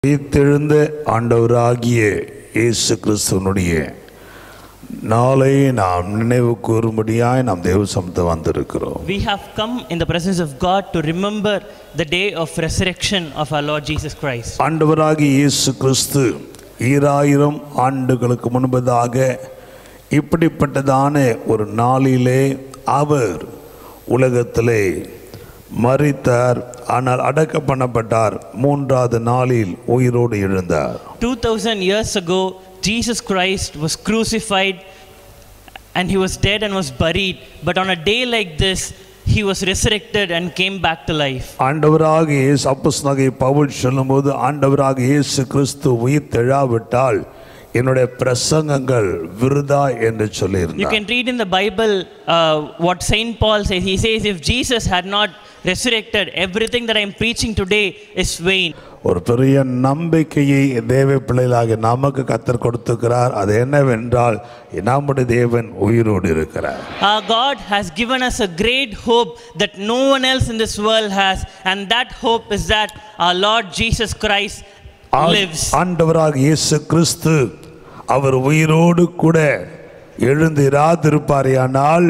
உயிர்த்தெழுந்த ஆண்டவராகிய இயேசு கிறிஸ்துவனுடைய நாளை நாம் நினைவு கூறும்படியாய் நாம் தேவ சமத்தை வந்திருக்கிறோம் We have come in the presence of God to remember the day of resurrection of our Lord Jesus Christ. ஆண்டவராகிய இயேசு கிறிஸ்து ஈராயிரம் ஆண்டுகளுக்கு முன்பதாக இப்படிப்பட்டதான ஒரு நாளிலே அவர் உலகத்திலே மரித்தார் ஆனால் அடக்கம் பண்ணப்பட்டார் மூன்றாவது நாளில் உயிரோடு எழுந்தார் 2000 years ago, Jesus Christ was crucified and he was dead and was buried. But on a day like this, he was resurrected and came back to life. ஆண்டவராக இயேசு அப்போஸ்தலனாகிய பவுல் சொல்லும்போது ஆண்டவராக இயேசு கிறிஸ்து உயிர் தெழாவிட்டால் என்னுடைய பிரசங்கங்கள் விருதா என்று You சொல்லியிருந்தார் can read in the Bible uh, what Saint Paul says. He says, If Jesus had not resurrected, everything that I am preaching today is vain. ஒரு பெரிய நம்பிக்கையை தேவ பிள்ளைகளாக நமக்கு கத்தர் கொடுத்துக்கிறார் அது என்னவென்றால் நம்முடைய தேவன் உயிரோடு இருக்கிறார் Our God has given us a great hope that no one else in this world has, and that hope is that our Lord Jesus Christ lives. ஆண்டவராக இயேசு கிறிஸ்து அவர் உயிரோடு கூட எழுந்திராதிருப்பாரேயானால்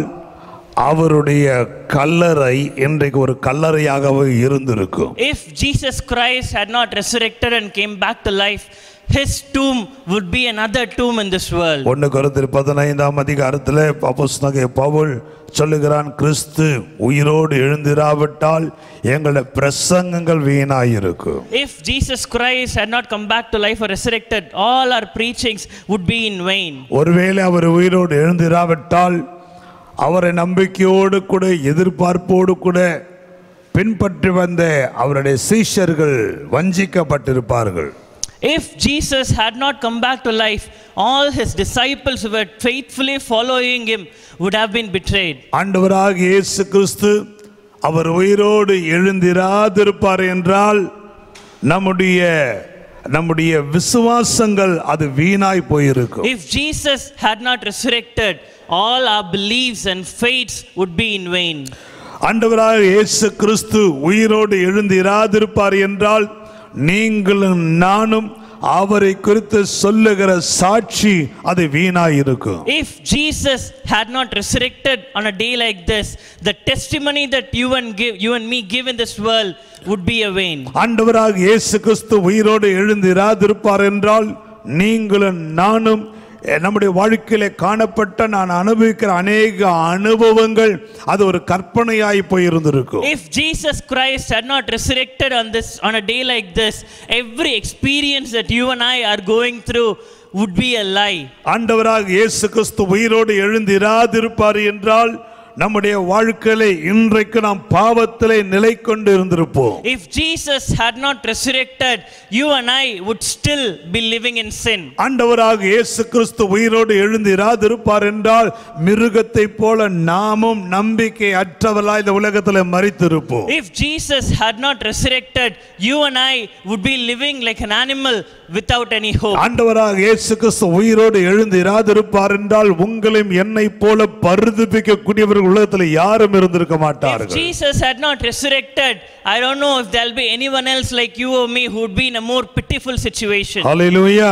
அவருடைய கல்லறை இன்றைக்கு ஒரு கல்லறையாகவே இருந்திருக்கும் If Jesus Christ had not resurrected and came back to life, his tomb would be another tomb in this world. ஒன்று கருத்தில் பதினைந்தாம் அதிகாரத்தில் அப்போஸ்தலனாகிய பவுல் சொல்லுகிறான் கிறிஸ்து உயிரோடு எழுந்திராவிட்டால் எங்களுடைய பிரசங்கங்கள் வீணாயிருக்கும் If Jesus Christ had not come back to life or resurrected, all our preachings would be in vain. ஒருவேளை அவர் உயிரோடு எழுந்திராவிட்டால் அவரை நம்பிக்கையோடு கூட எதிர்பார்ப்போடு கூட பின்பற்றி வந்த அவருடைய சீஷர்கள் வஞ்சிக்கப்பட்டிருப்பார்கள் If Jesus had not come back to life, all his disciples who were faithfully following him would have been betrayed. ஆண்டவராக இயேசு கிறிஸ்து அவர் உயிரோடு எழுந்திராதிருப்பார் என்றால் நம்முடைய நம்முடைய விசுவாசங்கள் அது வீணாய் போயிருக்கும் If Jesus had not resurrected, all our beliefs and faiths would be in vain. ஆண்டவராக இயேசு கிறிஸ்து உயிரோடு எழுந்து இராதிருப்பார் என்றால் நீங்களும் நானும் அவரை குறித்து சொல்லுகிற சாட்சி அது வீணாயிருக்கும் If Jesus had not resurrected on a day like this, the testimony that you and give, you and me give in this world would be a vain. ஆண்டவராக இயேசு கிறிஸ்து உயிரோடு எழுந்து இராதிருப்பார் என்றால் நீங்களும் நானும் eh, நம்முடைய வாழ்க்கையில காணப்பட்ட நான் அனுபவிக்கிற அநேக அனுபவங்கள் அது ஒரு கற்பனையாய் போயிருந்திருக்கும் If Jesus Christ had not resurrected on this on a day like this, every experience that you and I are going through would be a lie. ஆண்டவராக இயேசு கிறிஸ்து உயிரோடு எழுந்து இராதிருப்பார் என்றால் நம்முடைய வாழ்க்கையிலே இன்றைக்கு நாம் பாவத்திலே நிலை கொண்டு இருந்திருப்போம் If Jesus had not resurrected, you and I would still be living in sin. ஆண்டவராக இயேசு கிறிஸ்து உயிரோடு எழுந்து இராதிருப்பார் என்றால் மிருகத்தை போல நாமும் நம்பிக்கை அற்றவர்களாய் இந்த உலகத்தில் மறித்திருப்போம் If Jesus had not resurrected, you and I would be living like an animal without any hope. ஆண்டவராக இயேசு கிறிஸ்து உயிரோடு எழுந்து இராதிருப்பார் என்றால் உங்களையும் என்னை போல பரிதுபிக்கக்கூடியவர்கள் உலகத்தில் யாரும் இருந்திருக்க If மாட்டார்கள் Jesus had not resurrected, I don't know if there'll be anyone else like you or me who would be in a more pitiful situation. Hallelujah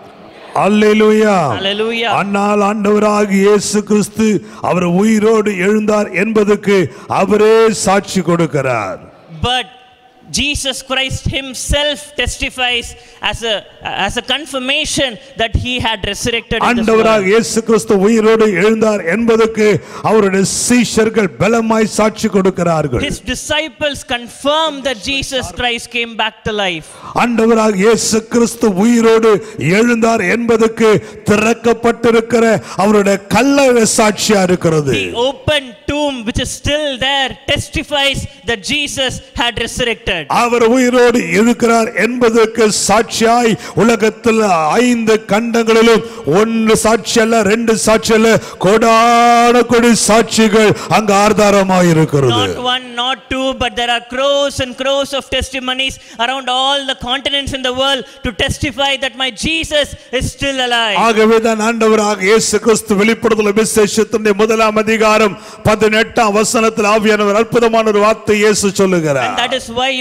hallelujah Hallelujah. ஆனால் ஆண்டவராக இயேசு கிறிஸ்து அவர் உயிரோடு எழுந்தார் என்பதுக்கு அவரே சாட்சி கொடுக்கிறார் But Jesus Christ himself testifies as a, as a confirmation that he had resurrected in this ஆண்டவராக world. இயேசு கிறிஸ்து உயிரோடு எழுந்தார் என்பதற்கு அவருடைய சீஷர்கள் பலமாய் சாட்சி கொடுக்கிறார்கள் His disciples confirm that Jesus Christ came back to life. ஆண்டவராக இயேசு கிறிஸ்து உயிரோடு எழுந்தார் என்பதற்கு திறக்கப்பட்டிருக்கிற அவருடைய கல்லறை சாட்சியா இருக்கிறது The open tomb, which is still there, testifies that Jesus had resurrected. அவர் உயிரோடு இருக்கிறார் என்பதற்கு சாட்சியாய் உலகத்தில் ஐந்து கண்டங்களிலும் ஒன்று சாட்சி அல்ல ரெண்டு சாட்சி அல்ல கோடான கொடி சாட்சிகள் அங்கு ஆதாரமாய் இருக்கிறது Not one, not two, but there are crores and crores of testimonies around all the continents in the world to testify that my Jesus is still alive. ஆகவே தான் ஆண்டவராக இயேசு கிறிஸ்து வெளிப்படுத்தல் விசேஷத்தினுடைய முதலாம் அதிகாரம் பதினெட்டாம் வசனத்தில் ஆவியானவர் அற்புதமான ஒரு வார்த்தை இயேசு And சொல்லுகிறார் that is why you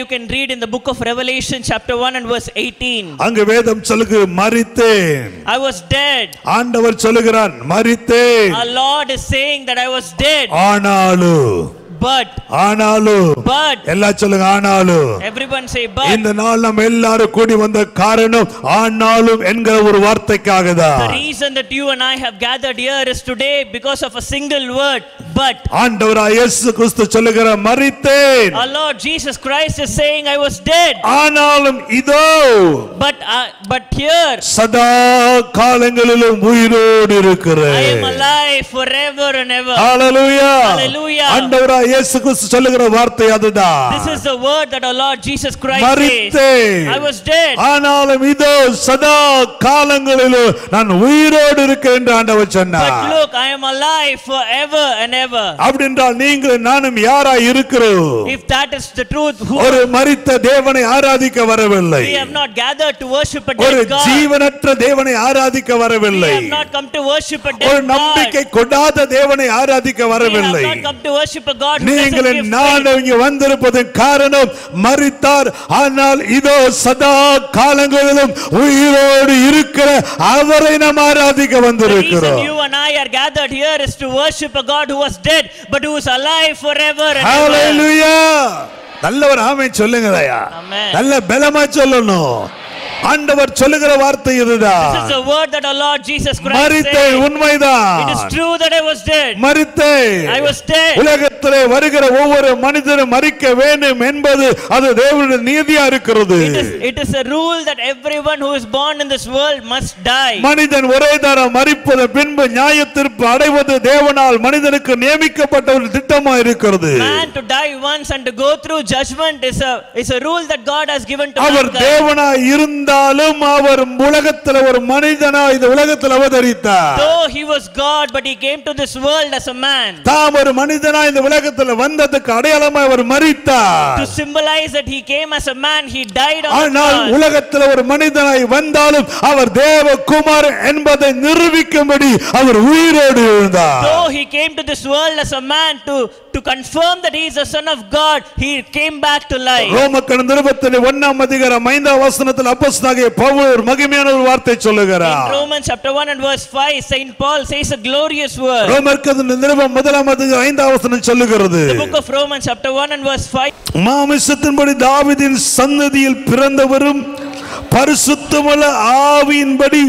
you can read in the book of Revelation, chapter 1 and verse 18. அங்கு வேதம் சொல்லுகு மரித்தேன் I was dead. ஆண்டவர் சொல்லுகிறான் மரித்தேன் Our Lord is saying that I was dead. ஆனாலும் But, ஆனாலும் but, எல்லாம் சொல்லுங்க ஆனாலும் everyone say, but. இந்த நாள் நம்ம எல்லாரும் கூடி வந்த காரணம் ஆனாலும் என்கிற ஒரு வார்த்தைக்காக The தான் reason that you and I have gathered here is today because of a single word, but. ஆண்டவராய் இயேசு கிறிஸ்து சொல்லுகிற மரித்தேன் Our Lord Jesus Christ is saying, I was dead. ஆனாலும் இதோ But, uh, but here, சதா காலங்களிலும் உயிரோடு I am இருக்கிறேன் alive forever and ever. Hallelujah Hallelujah. ஆண்டவராய் இயேசு கிறிஸ்து சொல்லுகிற வார்த்தை அதுதான் This is the word that our Lord Jesus Christ says. மரித்தேன் I was dead. ஆனாலும் இதோ சதா காலங்களிலும் நான் உயிரோடு இருக்கேன் என்று ஆண்டவர் But சொன்னார் look, I am alive forever and ever. அப்படி என்றால் நீங்கள் நானும் யாராய் இருக்கிறோம் If that is the truth, who ஒரு மரித்த தேவனை ஆராதிக்க வரவில்லை we have not gathered to worship a ஒரு dead God. ஜீவனற்ற தேவனை ஆராதிக்க We வரவில்லை have not come to worship a ஒரு dead God. நம்பிக்கை கொடாத தேவனை ஆராதிக்க We have வரவில்லை not come to worship a God who doesn't நீங்கள் give faith. நானும் இங்கு வந்திருப்பது காரணம் மரித்தார் ஆனால் இதோ சதா காலங்களிலும் உயிரோடு இருக்கிற அவரை நாம் ஆராதிக்க The reason வந்திருக்கிறோம் you and I are gathered here is to worship a God who was dead but who is alive forever and ever. ஹalleluya நல்லவர் ஆமை சொல்லுங்களையா Amen. நல்ல பலமா சொல்லணும் ஆண்டவர் சொல்லுகிற வார்த்தை This is இதுதான் the word that our Lord Jesus Christ மரித்தேன் said. உண்மைதான் It is true that I was dead. மரித்தேன் I was dead. உலகத்திலே வருகிற ஒவ்வொரு மனிதனும் மறிக்க வேண்டும் என்பது அது தேவனுடைய நீதியா இருக்கிறது It is, it is a rule that everyone who is born in this world must die. மனிதன் ஒரே தரம் மறிப்பது பின்பு நியாயத்திற்பு அடைவது தேவனால் மனிதனுக்கு நியமிக்கப்பட்ட ஒரு திட்டமா இருக்கிறது Man to die once and to go through judgment is a is a rule that God has given to our mankind. தேவனாய் இருந்தாலும் அவர் உலகத்துல ஒரு மனிதனா இந்த உலகத்தில் அவதரித்தார் Though he was God, but he came to this world as a man தாம் ஒரு மனிதனா இந்த உலகத்துல வந்ததுக்கு அடையாளமா அவர் மறித்தார் to symbolize that he came as a man. He died on the ஆனால் cross. உலகத்தில் ஒரு மனிதனாய் வந்தாலும் அவர் தேவகுமார் என்பதை நிரூபிக்கும்படி அவர் உயிரோடு இருந்தார் Though he came to this world as a man to to confirm that he is the son of God, he came back to life. ரோமக்கடன் நிருபத்தின் ஒன்னாம் அதிகாரம் ஐந்தாம் வசனத்தில் அப்போஸ்தலனாகிய பவுல் ஒரு மகிமையான ஒரு வார்த்தை In சொல்லுகிறார் Romans chapter 1 and verse 5, Saint Paul says a glorious word. ரோமர்க்கது நிருபம் முதலாம் அதிகாரம் ஐந்தாம் வசனம் சொல்லுகிறது The book of Romans chapter 1 and verse 5. மாமிசத்தின்படி தாவீதின் சந்ததியில் பிறந்தவரும் பரிசுத்தமுள்ள ஆவியின்படி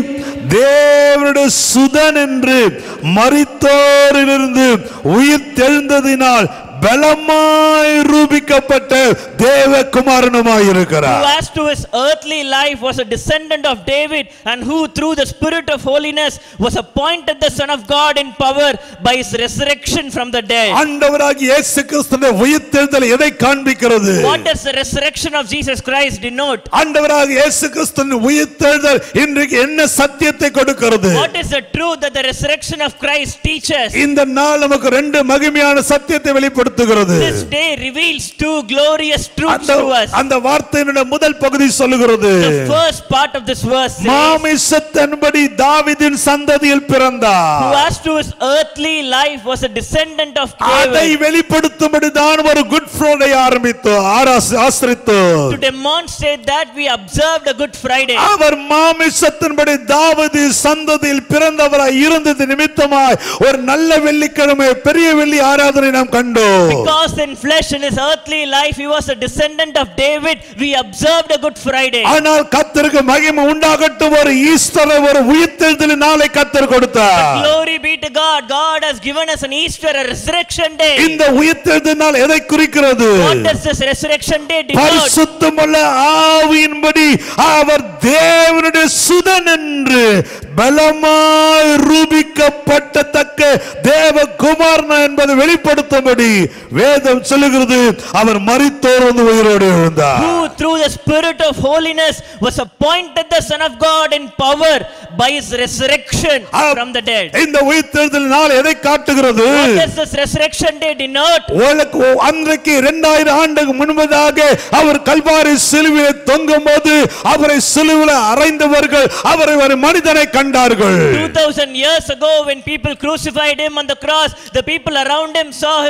தேவனுடைய சுதன் என்று மரித்தோரிலிருந்து உயிர் தெழுந்ததினால் பலமாய் ரூபிக்கப்பட்ட தேவகுமாரனுமாய் Who இருக்கிறார் as to his earthly life was a descendant of David and who through the spirit of holiness was appointed the son of God in power by his resurrection from the dead. ஆண்டவராகிய இயேசு கிறிஸ்துவின் உயிர் தெழுதல் எதை காண்பிக்கிறது What does the resurrection of Jesus Christ denote? ஆண்டவராகிய இயேசு கிறிஸ்துவின் உயிர் தெழுதல் இன்றைக்கு என்ன சத்தியத்தை கொடுக்கிறது What is the truth that the resurrection of Christ teaches? இந்த நாள் நமக்கு ரெண்டு மகிமையான சத்தியத்தை வெளிப்படுத்துகிறது This day reveals two glorious truths அந்த to us. அந்த வார்த்தையினுடைய முதல் பகுதி சொல்லுகிறது The first part of this verse says, மாமிசத்தின்படி தாவீதின் சந்ததியில் Who பிறந்தார் as to his earthly life was a descendant of அதை David. வெளிப்படுத்தும்படி தான் ஒரு குட் ஃப்ரைடே ஆரம்பித்தோம் ஆராசி- ஆசிரித்தோம் To demonstrate that, we observed a Good Friday. அவர் மாமிசத்தின்படி தாவதி சந்ததியில் பிறந்தவராய் இருந்தது நிமித்தமாய் ஒரு நல்ல வெள்ளிக்கிழமை பெரிய வெள்ளி ஆராதனை நாம் கண்டோம் Because in flesh, in his earthly life, he was a descendant of David, we observed a Good Friday. ஆனால் கத்தருக்கு மகிமை உண்டாகட்டும் ஒரு ஈஸ்டரை ஒரு உயிர்த்தெழுதல் நாளை கத்தர் கொடுத்தார் Glory be to God. God has given us an Easter, a resurrection day. இந்த உயிர்த்தெழுதல் நாள் எதை குறிக்கிறது What does this resurrection day denote? பரிசுத்தமுள்ள ஆவியின்படி அவர் தேவனுடைய சுதன் என்று பலமாய் ரூபிக்கப்பட்டத்தக்க தேவகுமாரன் என்பதை வெளிப்படுத்தும்படி வேதம் சொல்லுகிறது அவர் மரித்தோர் வந்து உயிரோடு இருந்தார் Who through the spirit of holiness was appointed the Son of God in power by his resurrection from the dead. இந்த உயிர்த்தெழுதல் நாள் எதை காட்டுகிறது What does this resurrection day denote? உலக அன்றைக்கு இரண்டாயிரம் ஆண்டுக்கு முன்பதாக அவர் கல்வாரி சிலுவையில் தொங்கும் போது அவரை சிலுவையில் அறைந்தவர்கள் அவரை ஒரு மனிதனை கண்டார்கள் 2000 years ago when people crucified him on the cross the people around him saw him as a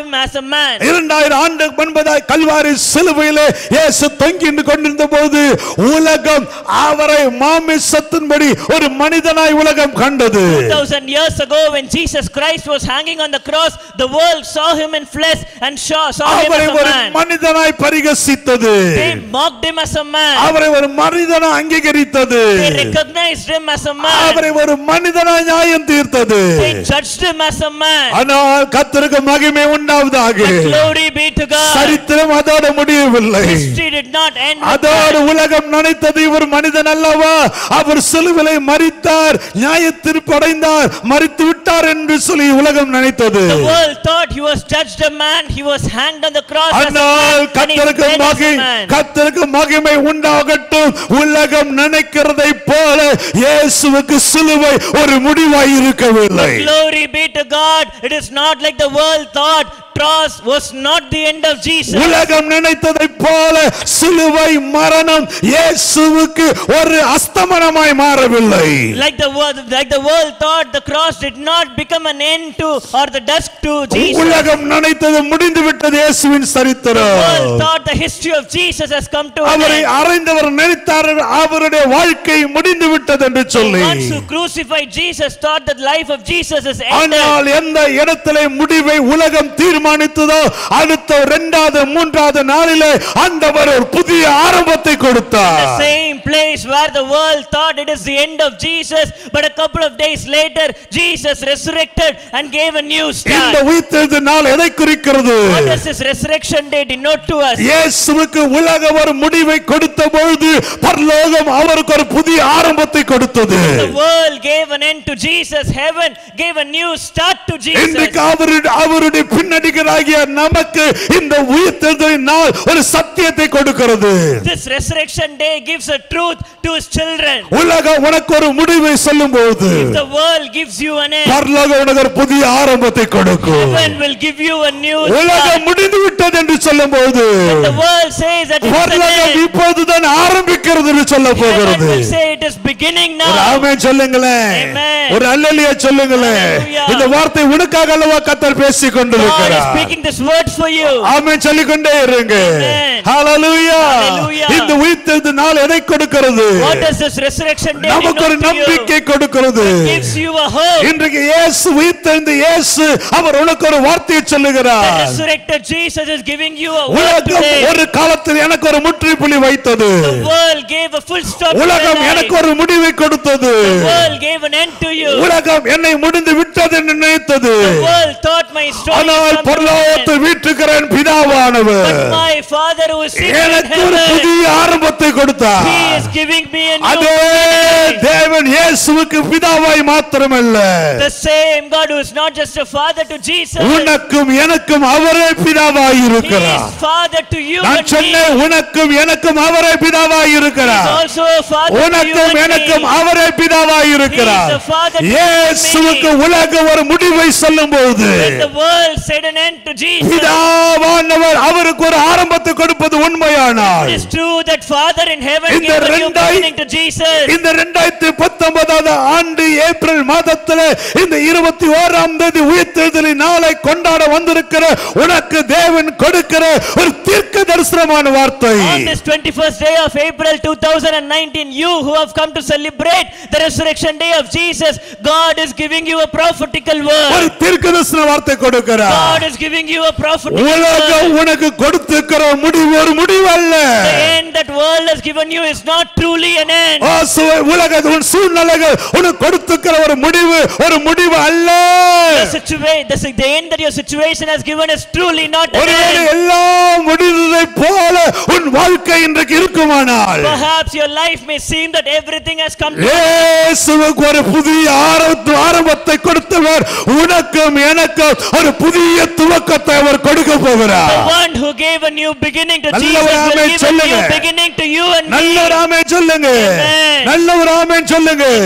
man. இரண்டாயிரம் ஆண்டு முன்பதாய் கல்வாரி சிலுவையிலே இயேசு தொங்கிட்டு கொண்டிருந்த போது உலகம் அவரை மாமிசத்தின்படி ஒரு மனிதனாய் உலகம் கண்டது 2000 years ago when Jesus Christ was hanging on the cross, the world saw him in flesh and saw, saw him அவரை as a ஒரு man. மனிதனாய் பரிகசித்தது They mocked him as a man. அவரை ஒரு மனிதனாய் அங்கீகரித்தது They recognized him as a man. அவரை ஒரு மனிதனாய் நியாயம் தீர்த்தது They judged him as a man. ஆனால் கத்தருக்கு மகிமை உண்டாவதாக But glory be to God. சரித்திரம் அதோட முடியவில்லை History did not end with அதோடு that. உலகம் நினைத்தது இவர் மனிதன் அல்லவா அவர் சிலுவிலை மறித்தார் நியாய அடைந்தார் மறித்து விட்டார் என்று சொல்லி உலகம் நினைத்தது The world thought he was judged a man. He was hanged on the cross as a ஆனால் man. And he கத்தருக்கு died as Mahi a man. கத்தருக்கு மகிமை உண்டாகட்டும் உலகம் நினைக்கிறதை போல இயேசுவுக்கு சிலுவை ஒரு முடிவாய் இருக்கவில்லை Glory be to God. It is not like the world thought. Cross was not the end of Jesus. உலகம் நினைத்ததை போல சிலுவை மரணம் இயேசுவுக்கு ஒரு அஸ்தமனமாய் மாறவில்லை Like the world, like the world thought, the cross did not become an end to or the dusk to Jesus. உலகம் நினைத்தது முடிந்து விட்டது இயேசுவின் The world சரித்திரம் thought the history of Jesus has come to an அவரை end. அறைந்தவர் நினைத்தார் அவருடைய வாழ்க்கை முடிந்து விட்டது என்று The சொல்லி ones who crucified Jesus thought that life of Jesus is ended. ஆனால் எந்த இடத்திலே முடிவை உலகம் தீர்மானித்ததோ அடுத்த இரண்டாவது மூன்றாவது நாளிலே ஆண்டவர் ஒரு புதிய ஆரம்பத்தை The கொடுத்தார் same place where the world thought it is the end of Jesus, but a couple of days later, Jesus resurrected and gave a new இந்த start. உயிர்த்தெழுந்த நாள் எதை குறிக்கிறது What does this resurrection day denote to us? இயேசுவுக்கு உலகம் ஒரு முடிவை கொடுத்த பொழுது பரலோகம் அவருக்கு ஒரு புதிய ஆரம்பத்தை கொடுத்தது The world gave an end to Jesus, heaven gave a new start to Jesus. இன்றைக்கு அவருடைய அவருடைய பின்னடிகராகிய நமக்கு இந்த உயிர்த்தெழுதலின் நாள் ஒரு சத்தியத்தை கொடுக்கிறது This resurrection day gives a truth to his children. உலகம் உனக்கு ஒரு முடிவை சொல்லும் போது The world gives you an end. பரலோகம் உனக்கு ஒரு புதிய ஆரம்பத்தை கொடுக்கும் Heaven will give you a new உலகம் start. முடிந்து விட்டது என்று சொல்லும் போது The world says that it's an பரலோகம் end. இப்போதுதான் ஆரம்பிக்கிறது என்று சொல்ல Heaven போகிறது will say it is beginning ஒரு now. ஆமென் சொல்லுங்களேன் Amen. ஒரு அல்லலியா சொல்லுங்களேன் Hallelujah. இந்த வார்த்தை உனக்காக அல்லவா கத்தர் பேசிக் God is கொண்டிருக்கிறார் speaking this word for you. ஆமென் சொல்லிக்கொண்டே இருங்க Amen. ஹalleluya Hallelujah. இந்த உயிர்த்தெழுந்த நாள் எதை கொடுக்கிறது What does this resurrection day நமக்கு ஒரு denote to you? நம்பிக்கை கொடுக்கிறது Gives you a hope. இன்றைக்கு இயேசு உயிர்த்தெழுந்த இயேசு அவர் உனக்கு ஒரு வார்த்தையை The சொல்லுகிறார் resurrected Jesus is giving you a word உலகம் today. ஒரு காலத்தில் எனக்கு ஒரு முற்றுப்புள்ளி வைத்தது The world gave a full stop to உலகம் your எனக்கு life. ஒரு முடிவை கொடுத்தது The world gave an end to you. உலகம் என்னை முடிந்து விட்டது என்று நினைத்தது The world thought my story ஆனால் is come to an பரலோகத்தை end. வீட்டுக்கிறேன் பிதாவானவர் But my Father who is seated in எனக்கு ஒரு heaven, புதிய ஆரம்பத்தை கொடுத்தார் He is giving me a new அதே beginning. தேவன் இயேசுவுக்கு பிதாவாய் மாத்திரமல்ல The same God who is not just a father to Jesus, உனக்கும் எனக்கும் அவரே பிதாவாய் He இருக்கிறார் is father to you நான் and me. சொன்னேன் உனக்கும் எனக்கும் அவரே பிதாவாய் He is இருக்கிறார் also a father to you உனக்கும் and எனக்கும் me. அவரே பிதாவாய் இருக்கிறார் He is the father to இயேசுவுக்கு me. உலகம் ஒரு முடிவை சொல்லும் போது When the world said an end to Jesus, பிதாவானவர் அவருக்கு ஒரு ஆரம்பத்தை கொடுப்பது உண்மையானால் it is true that Father in heaven இந்த gave a new ரெண்டாய்- beginning to Jesus. இந்த இரண்டாயிரத்தி பத்தொன்பதாவது ஆண்டு ஏப்ரல் மாதத்தில் இந்த இருபத்தி ஓராம் தேதி உயிர்த்தெழுதலின் நாளை கொண்டாட வந்திருக்கிற உனக்கு தேவன் கொடுக்கிற ஒரு தீர்க்க தரிசனமான வார்த்தை On this 21st day of April 2019, you who have come to celebrate the resurrection day of Jesus, God is giving you a prophetical ஒரு word. தீர்க்க தரிசன வார்த்தை கொடுக்கிறார் God is giving you a prophetical உலகம் word. உனக்கு கொடுத்திருக்கிற முடிவு ஒரு முடிவு அல்ல The end that world has given you is not truly an end. ஆ, சு- உலக உன் சூழ்நிலைகள் உனக்கு கொடுத்திருக்கிற ஒரு முடிவு ஒரு முடிவு அல்ல The situation, the, si- the end that your situation has given is truly not an ஒருவேளை end. எல்லாம் முடிந்ததை போல உன் வாழ்க்கை இன்றைக்கு இருக்குமானால் Perhaps your life may seem that everything has come to இயேசுவுக்கு ஒரு புதிய ஆரம்ப ஆரம்பத்தை கொடுத்தவர் உனக்கும் எனக்கும் ஒரு புதிய துவக்கத்தை அவர் கொடுக்க The போகிறார் one who gave a new beginning to நல்ல Jesus ஒரு will ஆமென் give a சொல்லுங்க. new beginning to you and நல்ல me. ஒரு ஆமென் சொல்லுங்க Amen. நல்ல ஒரு ஆமென் சொல்லுங்க Amen.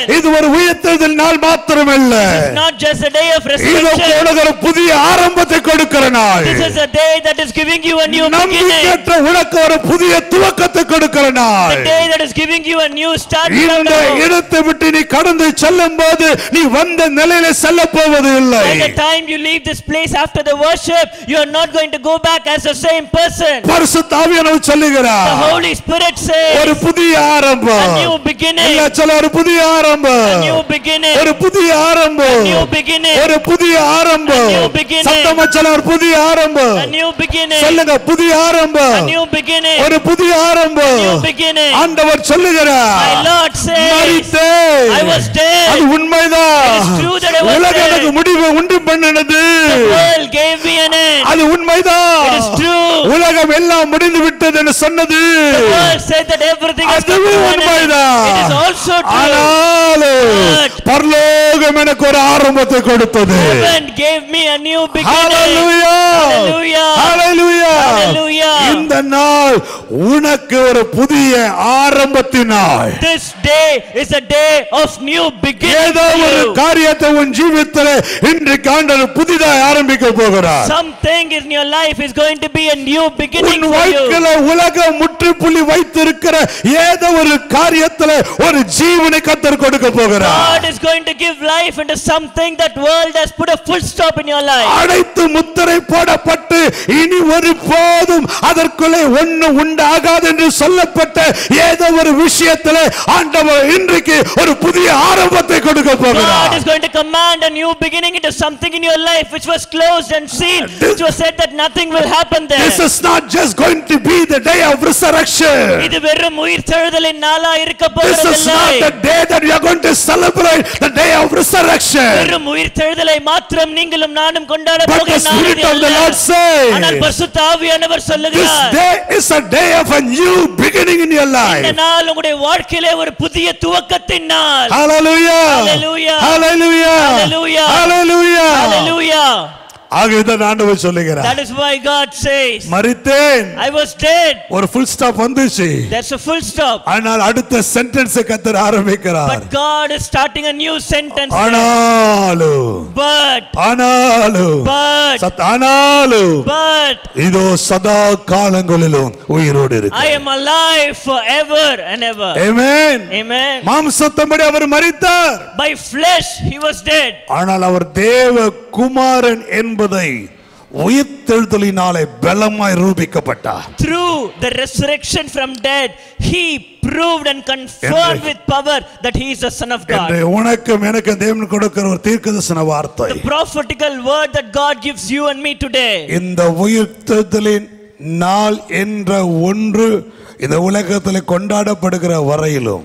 இது ஒரு உயர்த்ததில் நாள் மாத்திரமல்ல It's not just a day of இது resurrection. உனக்கு ஒரு புதிய ஆரம்பத்தை கொடுக்கிற நாள் This is a day that is giving you a new beginning. நம்பிக்கையற்ற உனக்கு ஒரு புதிய துவக்கத்தை கொடுக்கிற நாள் The day that is giving you a new start from இந்த now. இடத்தை விட்டு நீ கடந்து செல்லும் போது நீ வந்த நிலையில செல்ல போவது இல்லை By the time you leave this place after the worship, you are not going to go back as the same person. பரிசுத்தாவியானவர் The சொல்லுகிறார் Holy Spirit ஒரு says, புதிய a ஆரம்பம் new beginning, இல்ல சொல்ல ஒரு புதிய a ஆரம்பம் new beginning, ஒரு புதிய ஆரம்பம் new beginning, ஒரு புதிய ஆரம்பம் A new beginning. சத்தமா சொல்ல ஒரு புதிய ஆரம்பம் a new beginning, சொல்லுங்க புதிய a ஆரம்பம் new beginning, ஒரு புதிய ஆரம்பம் new beginning. ஆண்டவர் My சொல்லுகிறார் Lord says, மரித்தேன். I was dead. அது உண்மைதான் It is true that I was உலகம் dead. எனக்கு முடிவை உண்டு பண்ணினது The world gave me an end. அது உண்மைதான் It is true. உலகம் எல்லாம் முடிந்து விட்டது என்று சொன்னது The world said that everything has come அதுவும் to an end. உண்மைதான் It is also true. ஆனாலும் But- பரலோகம் எனக்கு ஒரு ஆரம்பத்தை கொடுத்தது Heaven gave me a new beginning. Hallelujah. Hallelujah. Hallelujah. Hallelujah. இந்த நாள் உனக்கு ஒரு புதிய ஆரம்பத்தின் நாள் This day is a day of new beginning ஏதோ for ஒரு you. காரியத்தை உன் ஜீவித்தல இன்றைக்கு ஆண்டவர் புதிதாக ஆரம்பிக்க போகிறார் Something in your life is going to be a new beginning உன் for you. வாழ்க்கையில உலகம் முற்றுப்புள்ளி வைத்திருக்கிற ஏதோ ஒரு காரியத்துல ஒரு ஜீவனை கத்தர் கொடுக்க போகிறார் God is going to give life into something that world has put a full stop in your life. அடைத்து முத்திரை போடப்பட்டு இனி ஒரு போதும் அதற்குள்ளே ஒண்ணு உண்டாகாது என்று சொல்லப்பட்ட ஏதோ ஒரு விஷயத்துல ஆண்டவர் இன்றைக்கு ஒரு புதிய ஆரம்பத்தை கொடுக்க God போகிறார் is going to command a new beginning into something in your life which was closed and sealed, which was said that nothing will happen there. This is not just going to be the day of resurrection. இது வெறும் உயிர் தெழுதலின் நாளா இருக்க This is not போகிறதில்லை the day that we are going to celebrate the day of resurrection. வெறும் உயிர் தெழுதலை மாத்திரம் நீங்களும் நானும் கொண்டாட But the போகிற நாள் Spirit இது of the அல்ல. Lord says, ஆனால் பரிசுத்த ஆவியானவர் this சொல்லுகிறார் day is a day of a new beginning in your இந்த life. நாள் உங்களுடைய வாழ்க்கையிலே ஒரு புதிய துவக்கத்தின் நாள் Hallelujah. Hallelujah. Hallelujah. Hallelujah. Hallelujah. Hallelujah. ஆகவேதான் ஆண்டவர் சொல்லுகிறார் That is why God says, மரித்தேன் I was dead. ஒரு ஃபுல் ஸ்டாப் வந்துச்சு That's a full stop. ஆனால் அடுத்த சென்டென்ஸ் கத்தர் ஆரம்பிக்கிறார் But God is starting a new sentence. there. ஆனாலும் But, ஆனாலும் but, சத் ஆனாலும் but, இதோ சதா காலங்களிலும் உயிரோடு இருக்கு I am alive forever and ever. Amen. Amen. மாம்சத்தம்படி அவர் மரித்தார் By flesh, he was dead. ஆனால் அவர் தேவ குமாரன் என்பதை உயிர்த்தெழுதலினாலே பலமாய் ரூபிக்கப்பட்டார் Through the resurrection from dead, he proved and confirmed என்று- with power that he is the Son of என்று God. உனக்கும் எனக்கு தேவன் கொடுக்கிற ஒரு தீர்க்கதரிசன வார்த்தை The prophetical word that God gives you and me today. இந்த உயிர்த்தெழுதலின் நாள் என்ற ஒன்று இந்த உலகத்தில் கொண்டாடப்படுகிற வரையிலும்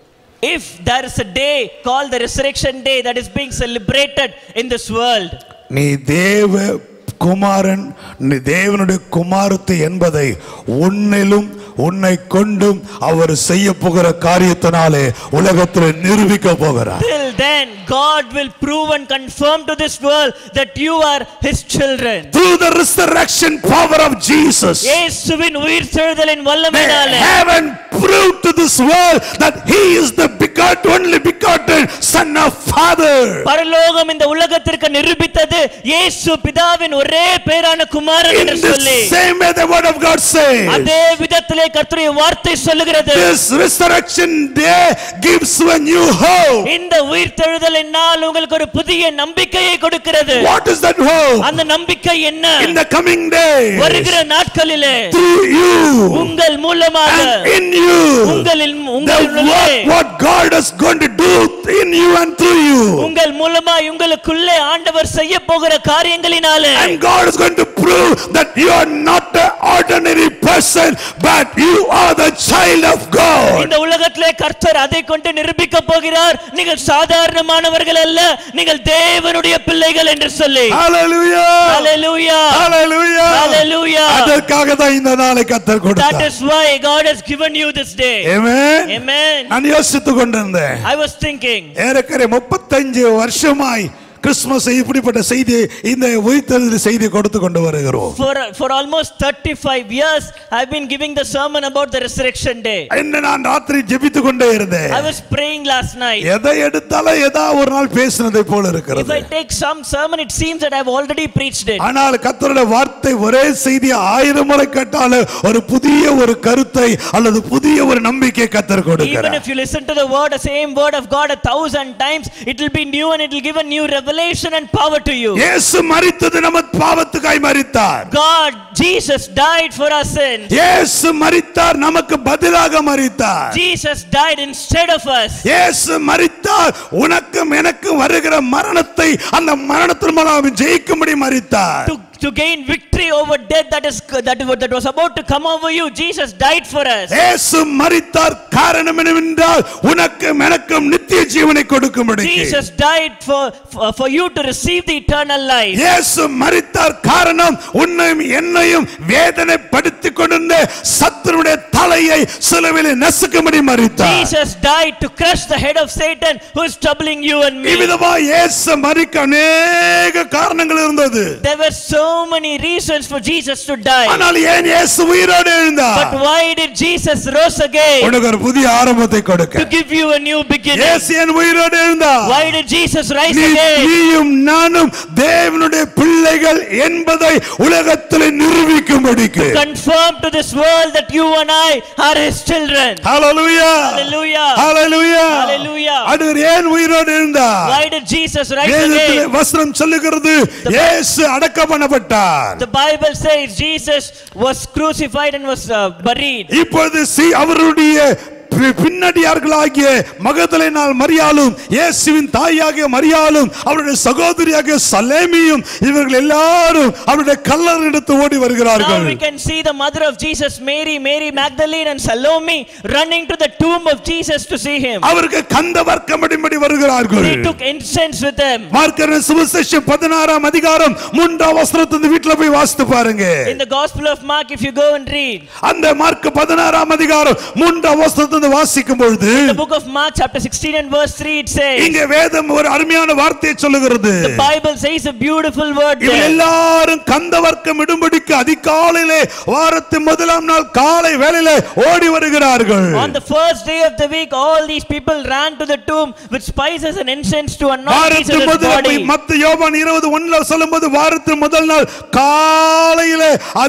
If there is a day called the resurrection day that is being celebrated in this world, நீ தேவ குமாரன் நீ தேவனுடைய குமாரத்து என்பதை உன்னிலும் உன்னை கொண்டும் அவர் செய்ய போகிற காரியத்தினாலே உலகத்தில் நிரூபிக்க போகிறார் till then, God will prove and confirm to this world that you are his children. through the resurrection power of Jesus இயேசுவின் உயிர் தெழுதலின் may வல்லமையினாலே heaven prove to this world that he is the begotten only begotten son of father பரலோகம் இந்த உலகத்திற்கு நிரூபித்தது இயேசு பிதாவின் ஒரே பேரான குமாரன் in என்று the சொல்லி same way the word of God says அதே விதத்திலே கர்த்தருடைய வார்த்தை சொல்லுகிறது this resurrection day gives you a new hope இந்த உயிர் தெழுதலின் நாள் உங்களுக்கு ஒரு புதிய நம்பிக்கையை கொடுக்கிறது what is that hope அந்த நம்பிக்கை என்ன in the coming days வருகிற நாட்களிலே through you உங்கள் மூலமாக and in you உங்களில் the உங்களுள்ளே work what God is going to do in you and through you உங்கள் மூலமா உங்களுக்குள்ளே ஆண்டவர் செய்ய போகிற காரியங்களினாலே and God is going to prove that you are not an ordinary person but you are the child of God இந்த உலகத்திலே கர்த்தர் அதை கொண்டு நிரூபிக்க போகிறார் நீங்கள் சாதாரணமானவர்கள் அல்ல நீங்கள் தேவனுடைய பிள்ளைகள் என்று சொல்லி hallelujah Hallelujah. hallelujah Hallelujah. அதற்காக தான் இந்த நாளை கத்தர் That கொடுத்தார் is why God has given you this day. Amen. Amen. நான் யோசித்துக் கொண்டிருந்தேன் I was thinking, ஏறக்குறைய முப்பத்தஞ்சு வருஷமாய் கிறிஸ்துமஸ் இப்படிப்பட்ட செய்தி இந்த உயிர்த்தெழுதல் செய்தி கொடுத்து கொண்டு வருகிறோம் For, for almost 35 years, I've been giving the sermon about the resurrection day. என்ன நான் ராத்திரி ஜெபித்து கொண்டே இருந்தேன் I was praying last night. எதை எடுத்தாலும் ஏதா ஒரு நாள் பேசினதை போல If இருக்கிறது I take some sermon, it seems that I've already preached it. ஆனால் கர்த்தருடைய வார்த்தை ஒரே செய்தி ஆயிரம் முறை கேட்டாலும் ஒரு புதிய ஒரு கருத்தை அல்லது புதிய ஒரு நம்பிக்கை கத்தர் Even கொடுக்கிறார் if you listen to the word, the same word of God a thousand times, it will be new and it will give a new revelation and power to you. இயேசு மரித்தது நம்ம பாவத்துக்காய் மரித்தார் God, Jesus died for our sins. இயேசு மரித்தார் நமக்கு பதிலாக மரித்தார் Jesus died instead of us. இயேசு மரித்தார் உனக்கும் எனக்கும் வருகிற மரணத்தை அந்த மரணத்தின் மூலம் அவன் ஜெயிக்கும்படி மரித்தார் To, to gain victory over death that is that, that was about to come over you, Jesus died for us. இயேசு மரித்தார் காரணம் என்னவென்றால் உனக்கும் எனக்கும் நித்திய ஜீவனை கொடுக்கும்படி Jesus died for, for, for you to receive the eternal life. இயேசு மரித்தார் காரணம் உன்னையும் என்னையும் வேதனைப்படுத்தி கொண்டிருந்த சத்துருடைய தலையை சிலுவையில் நசுக்கும்படி மரித்தார் Jesus died to crush the head of Satan who is troubling you and me. இவ்விதமா இயேசு மரிக்க அநேக காரணங்கள் இருந்தது There were so many reasons for Jesus to die. ஆனால் ஏன் இயேசு உயிரோடு But எழுந்தார் why did Jesus rose again? உனக்கு ஒரு புதிய ஆரம்பத்தை To கொடுக்க give you a new beginning. இயேசு ஏன் உயிரோடு எழுந்தார் Why did Jesus rise நீ- again? நீயும் நானும் தேவனுடைய பிள்ளைகள் என்பதை உலகத்தில் நிரூபிக்கும்படிக்கு Confirm to this world that you and I are his children. Hallelujah Hallelujah. Hallelujah Hallelujah. அடுவர் ஏன் உயிரோடு எழுந்தார் Why did Jesus rise வேதத்திலே again? வசனம் சொல்லுகிறது இயேசு அடக்கம் பண்ணப்பட்டார் The Bible says Jesus was crucified and was uh, buried. இப்பொழுது சி அவருடைய பி- பின்னடியார்களாகிய மகதலேனால் மரியாளும் இயேசுவின் தாயாகிய மரியாளும் அவருடைய சகோதரியாகிய சலேமியும் இவர்கள் எல்லாரும் அவருடைய கல்லறை எடுத்து ஓடி Now வருகிறார்கள் we can see the mother of Jesus, Mary, Mary Magdalene, and Salome running to the tomb of Jesus to see him. அவருக்கு கந்த வர்க்கமடிம்படி வருகிறார்கள் They took incense with them. மார்க்கர் சுவிசேஷம் பதினாறாம் அதிகாரம் மூன்றாம் வஸ்திரத்தின் வீட்டுல போய் வாசித்து பாருங்க In the Gospel of Mark, if you go and read, அந்த மார்க் பதினாறாம் அதிகாரம் மூன்றாம் வஸ்திரத்திலிருந்து வாசிக்கும் பொழுது the book of Mark, chapter 16 and verse 3, it says, இங்க வேதம் ஒரு அருமையான வார்த்தையை சொல்லுகிறது The Bible says a beautiful word இவர்கள் there. எல்லாரும் கந்த வர்க்கம் இடும்படிக்கு அதிகாலையிலே வாரத்தின் முதலாம் நாள் காலை வேளையிலே ஓடி வருகிறார்கள் On the first day of the week, all these people ran to the tomb with spices and incense to anoint வாரத்தின் Jesus' முதல் body. மத்த யோவான் இருபது ஒண்ணுல சொல்லும்போது வாரத்தின் முதல் நாள் காலையிலே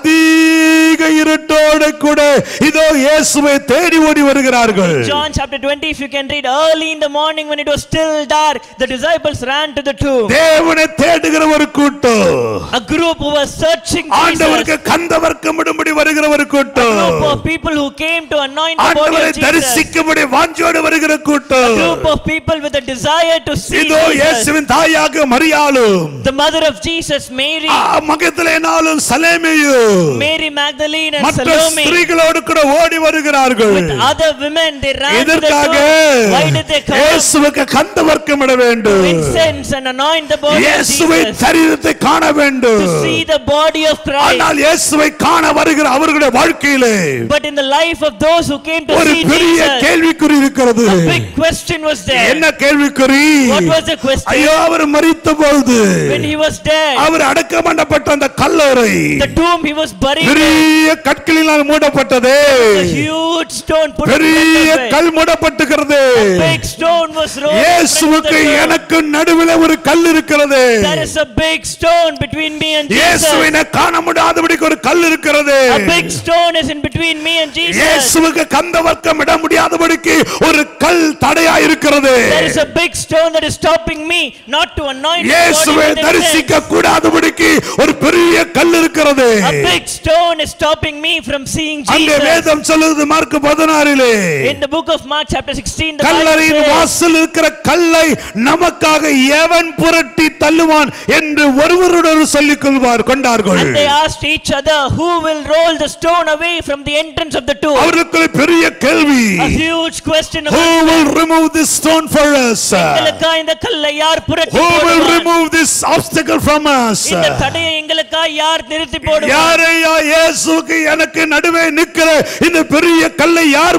அதிக இருட்டோடு கூட இதோ இயேசுவை தேடி ஓடி வருகிறார்கள் John chapter 20, if you can read, early in the morning when it was still dark, the disciples ran to the tomb. தேவனை தேடுகிற ஒரு கூட்டம் A group who was searching ஆண்டவருக்கு Jesus. கந்த வர்க்கமிடும்படி வருகிற ஒரு A கூட்டம் group of people who came to anoint the body ஆண்டவரை of Jesus. தரிசிக்கும்படி வாஞ்சோடு வருகிற கூட்டம் group of people with a desire to see இதோ Jesus. இயேசுவின் தாயாக மரியாளும் The mother of Jesus, Mary, மகத்திலேனாலும் சலேமையும் Mary Magdalene and மற்ற Salome, ஸ்திரீகளோடு கூட ஓடி வருகிறார்கள் with other women, they ran to the இதற்காக tomb. Why did they come? இயேசுவுக்கு கந்த வர்க்கமிட வேண்டும் Incense and anoint the body of இயேசுவை Jesus. சரீரத்தை காண வேண்டும் To see the body of Christ. ஆனால் இயேசுவை காண வருகிற அவர்களுடைய வாழ்க்கையிலே But in the life of those who came to ஒரு see பெரிய Jesus, கேள்விக்குறி இருக்கிறது a big question was there. என்ன கேள்விக்குறி What was the question? ஐயோ அவர் மரித்த பொழுது When he was dead, அவர் அடக்கம் பண்ணப்பட்ட அந்த கல்லறை the tomb he was buried in, பெரிய கற்களினால் மூடப்பட்டது a huge stone put in பெரிய front of it. கல் மூடப்பட்டிருக்கிறது Big stone was rolled in front of the இயேசுவுக்கு tomb. எனக்கு நடுவில் ஒரு கல் இருக்கிறது There is a big stone between me and Jesus. இயேசுவினை காண முடியாதபடிக்கு ஒரு கல் இருக்கிறது A big stone is in between me and Jesus. இயேசுவுக்கு கந்த வர்க்கம் இட முடியாதபடிக்கு ஒரு கல் தடையா இருக்கிறது There is a big stone that is stopping me not to anoint his body இயேசுவை with incense. தரிசிக்க கூடாதபடிக்கு ஒரு பெரிய கல் இருக்கிறது A big stone is stopping me from seeing அங்கே Jesus. வேதம் சொல்லுது மார்க் பதினாறிலே In the book of Mark chapter 16, the Bible கல்லறையின் says, வாசல் இருக்கிற கல்லை நமக்காக எவன் புரட்டி தள்ளுவான் என்று ஒருவருடன் சொல்லிக் கொள்வார் கொண்டார்கள் and they asked each other, who will roll the stone away from the entrance of the tomb? அவர்களுக்கு பெரிய கேள்வி A huge question Who about will remove this stone for us? எங்களுக்கா இந்த கல்லை யார் புரட்டி Who will போடுவார்? remove this obstacle from us? இந்த தடையை எங்களுக்கா யார் நிறுத்தி போடுவார் யாரையா இயேசுவுக்கு எனக்கு நடுவே நிற்கிற இந்த பெரிய கல்லை யார் புரட்டுவார்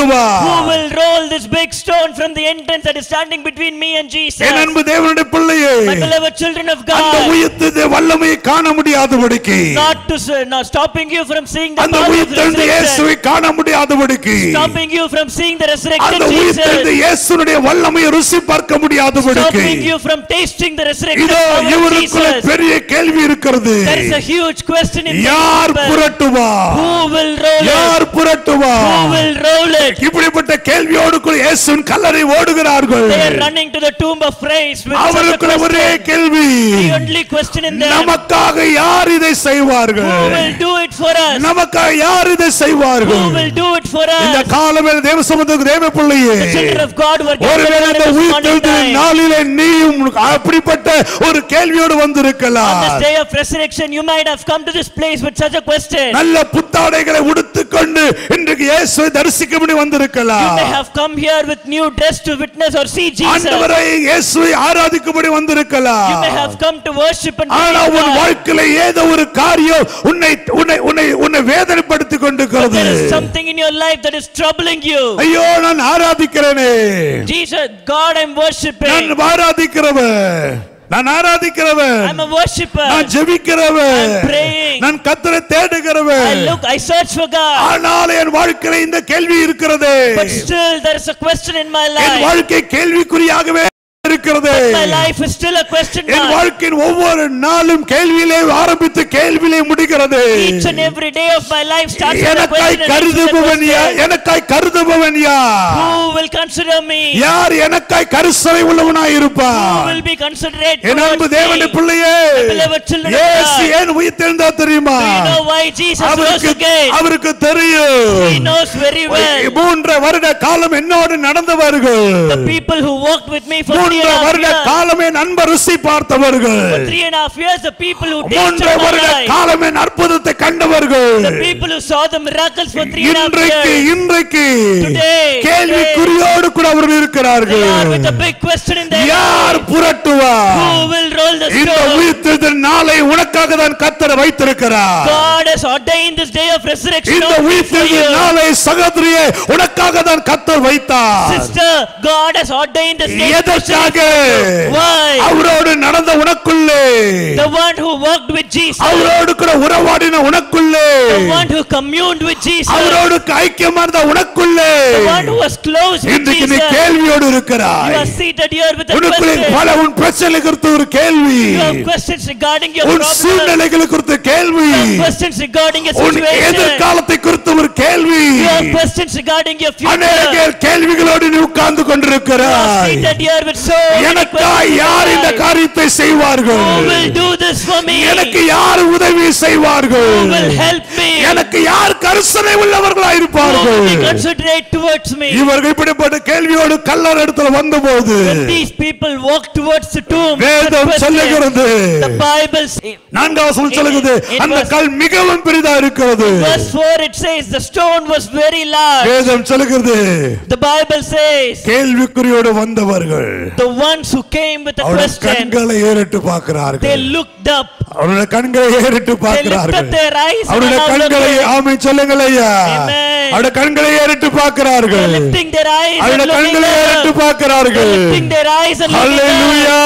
புரட்டுவா Who will roll this big stone from the entrance that is standing between me and Jesus? என் அன்பு தேவனுடைய பிள்ளையே My beloved children of அந்த God, உயிர்த்தது வல்லமையை காண முடியாதபடிக்கு not to s- not stopping you from seeing the அந்த power of உயிர்த்தெழுந்த resurrection, இயேசுவை காண முடியாதபடிக்கு stopping you from seeing the அந்த resurrected உயிர்த்தெழுந்த Jesus, இயேசுனுடைய வல்லமையை ருசி பார்க்க முடியாதபடிக்கு stopping you from tasting the resurrected இதோ power of இவருக்குள்ள Jesus. பெரிய கேள்வி இருக்கிறது There is a huge question in the யார் people. புரட்டுவா Who will roll it? யார் புரட்டுவா Who will roll it? இப்படிப்பட்ட கேள்வியோடு கூட இயேசுவின் கல்லறை ஓடுகிறார்கள் They are running to the tomb of praise with such a அவருக்குள்ள ஒரே question. கேள்வி The only question in them, நமக்காக யார் இதை who செய்வார்கள் will do it for us? நமக்காக யார் இதை Who செய்வார்கள் will do it for இந்த us? காலவேளை தேவ சமுதத்துக்கு தேவ பிள்ளையே The children of God were ஒருவேளை gathered இந்த at this உயிர் morning தெழுந்த time. நாளிலே நீயும் அப்படிப்பட்ட ஒரு கேள்வியோடு On this வந்திருக்கலாம் day of resurrection, you might have come to this place with such a question. நல்ல புத்தாடைகளை உடுத்துக்கொண்டு இன்றைக்கு இயேசுவை தரிசிக்கும்படி You வந்திருக்கலாம் may have come here with new dress to witness or see Jesus. ஆண்டவரை இயேசுவை ஆராதிக்கும்படி You வந்திருக்கலாம் may have come to worship and ஆனா praise உன் God. வாழ்க்கையில ஏதோ ஒரு காரியம் உன்னை உன்னை உன்னை உன்னை வேதனைப்படுத்திக் But கொண்டிருக்கிறது there is something in your life that is troubling you. ஐயோ நான் ஆராதிக்கிறேனே Jesus, God, I'm worshiping. நான் ஆராதிக்கிறவன் நான் ஆராதிக்கிறவன் I'm a worshipper. நான் ஜெபிக்கிறவன் I'm praying. நான் கத்தரை I தேடுகிறவன் look, I search for God. ஆனால் என் வாழ்க்கையில இந்த கேள்வி இருக்கிறது But still, there is a question in my N life. வாழ்க்கை கேள்விக்குறியாகவே இருக்கிறது My life is still a question N mark. வாழ்க்கையின் ஒவ்வொரு நாளும் கேள்வியிலே ஆரம்பித்து கேள்வியிலே முடிகிறது Each and every day of my life starts with a எனக்காய் question. and ends with a கருதுபவன் yeah question. எனக்காய் கருதுபவன் யா Who will consider me? யார் எனக்காய் கருசனை உள்ளவனாய் Who இருப்பான் will be considerate என் அன்பு towards தேவனுடைய me? பிள்ளையே beloved children of இயேசு God. ஏன் உயிர்த்தெழுந்தா தெரியுமா Do you know why Jesus rose அவருக்கு again? அவருக்கு தெரியும் He knows very well. மூன்று வருட காலம் என்னோடு நடந்தவர்கள் The people who walked with me for three மூன்று and a half வருட years. காலமே நண்பர் ருசி பார்த்தவர்கள் For three and a half years, the people who மூன்று tasted my வருட life. காலமே அற்புதத்தை கண்டவர்கள் The people who saw the miracles for three and a half இன்றைக்கு years. இன்றைக்கு Today, கேள்விக்குறியோடு கூட அவர்கள் They இருக்கிறார்கள் are with a big question in their யார் life. புரட்டுவா Who will roll the இந்த stone? உயிர்த்தெழுதல் நாளை உனக்காக தான் கத்தர் வைத்திருக்கிறார் God has ordained this day of resurrection இந்த only for உயிர்த்தெழுதல் you. நாளை சகோதரியே உனக்காக தான் கத்தர் வைத்தார் Sister, God has ordained this day. எதற்காக Why? அவரோடு நடந்த உனக்குள்ளே The one who walked with Jesus. அவரோடு கூட உறவாடின உனக்குள்ளே The one who communed with Jesus. அவரோடு ஐக்கியமா இருந்த உனக்குள்ளே The one who was close with இன்றைக்கு நீ Jesus. கேள்வியோடு You இருக்கிறாய் are seated here with a உனக்குள்ளே question. பல உன் பிரச்சனை குறித்து ஒரு கேள்வி You have questions regarding your உன் problem. சூழ்நிலைகள் குறித்து கேள்வி You have questions regarding your உன் situation. எதிர்காலத்தை குறித்து ஒரு கேள்வி You have questions regarding your அநேக future. கேள்விகளோடு நீ உட்கார்ந்து You are கொண்டிருக்கிறாய் seated here with so many எனக்காய் questions. யார் இந்த in life. காரியத்தை செய்வார்கள் Who will do this for me? எனக்கு யார் உதவி செய்வார்கள் Who will help me? எனக்கு யார் கருசனை உள்ளவர்களா Who இருப்பார்கள் will be considerate towards me? இவர்கள் இப்படிப்பட்ட கேள்வியோடு கல்லர் இடத்துல வந்தபோது When these people walk towards the tomb, with வேதம் question, சொல்லுகிறது the Bible, says- நான்காவது வசனம் சொல்லுகிறது In- in அந்த verse- கல் மிகவும் பெரிதா இருக்கிறது verse 4 it says the stone was very large. வேதம் சொல்லுகிறது The Bible says கேள்விக்குறியோடு வந்தவர்கள் the ones who came with a அவருடைய question, கண்களை ஏறிட்டு பார்க்கிறார்கள் they looked up, அவருடைய கண்களை ஏறிட்டு they lifted பார்க்கிறார்கள் their eyes and அவருடைய now கண்களை looking, ஆமை சொல்லுங்கள் ஐயா Amen. அவருடைய கண்களை ஏறிட்டு they're பார்க்கிறார்கள் lifting their eyes and அவருடைய looking கண்களை ஏறிட்டு up. பார்க்கிறார்கள் They're lifting their eyes and looking hallelujah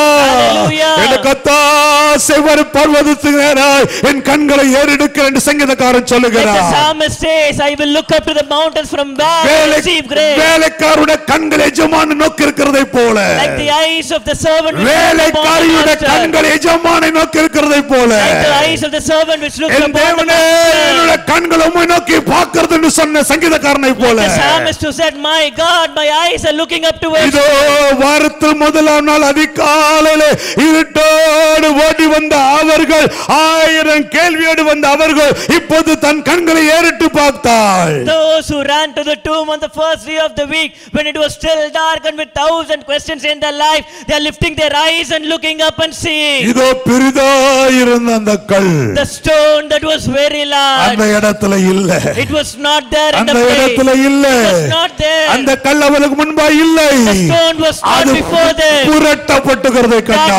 up. N Hallelujah. கத்தாசை வரு பர்வதத்துகிறாய் என் கண்களை ஏறெடுக்கிற என்று சங்கீதக்காரன் Like the சொல்லுகிறார் psalmist says, I will look up to the mountains from where I வேலை receive grace. வேலைக்காருடைய கண்கள் எஜமான நோக்கி இருக்கிறதை போல Like the eyes of the servant which look upon the வேலைக்காரியுடைய master. கண்கள் எஜமானை நோக்கி இருக்கிறதை போல Like the eyes of the servant which look N upon the தேவனே என்னுடைய master. கண்கள் உம்மை நோக்கி பார்க்கிறது என்று சொன்ன சங்கீதக்காரனை போல The psalmist who said, My God, my eyes are looking up towards இதோ வாரத்தில் முதலாம் நாள் அதிகாலையில இருட்டோடு ஓடி வந்த அவர்கள் ஆயிரம் கேள்வியோடு வந்த அவர்கள் இப்போது தன் கண்களை ஏறிட்டு பார்த்தாள் Those who ran to the tomb on the first day of the week, when it was still dark and with thousand questions in their life, they are lifting their eyes and looking up and seeing இதோ பெரிதாயிருந்த அந்த கல் the stone that was very அந்த large. இடத்துல இல்ல It was not there in அந்த the place. இடத்துல இல்ல It was not there. அந்த கல் அவளுக்கு முன்பா இல்லை The stone was not அது before them. புரட்டப்பட்டுகிறதை That கண்டார்கள் stone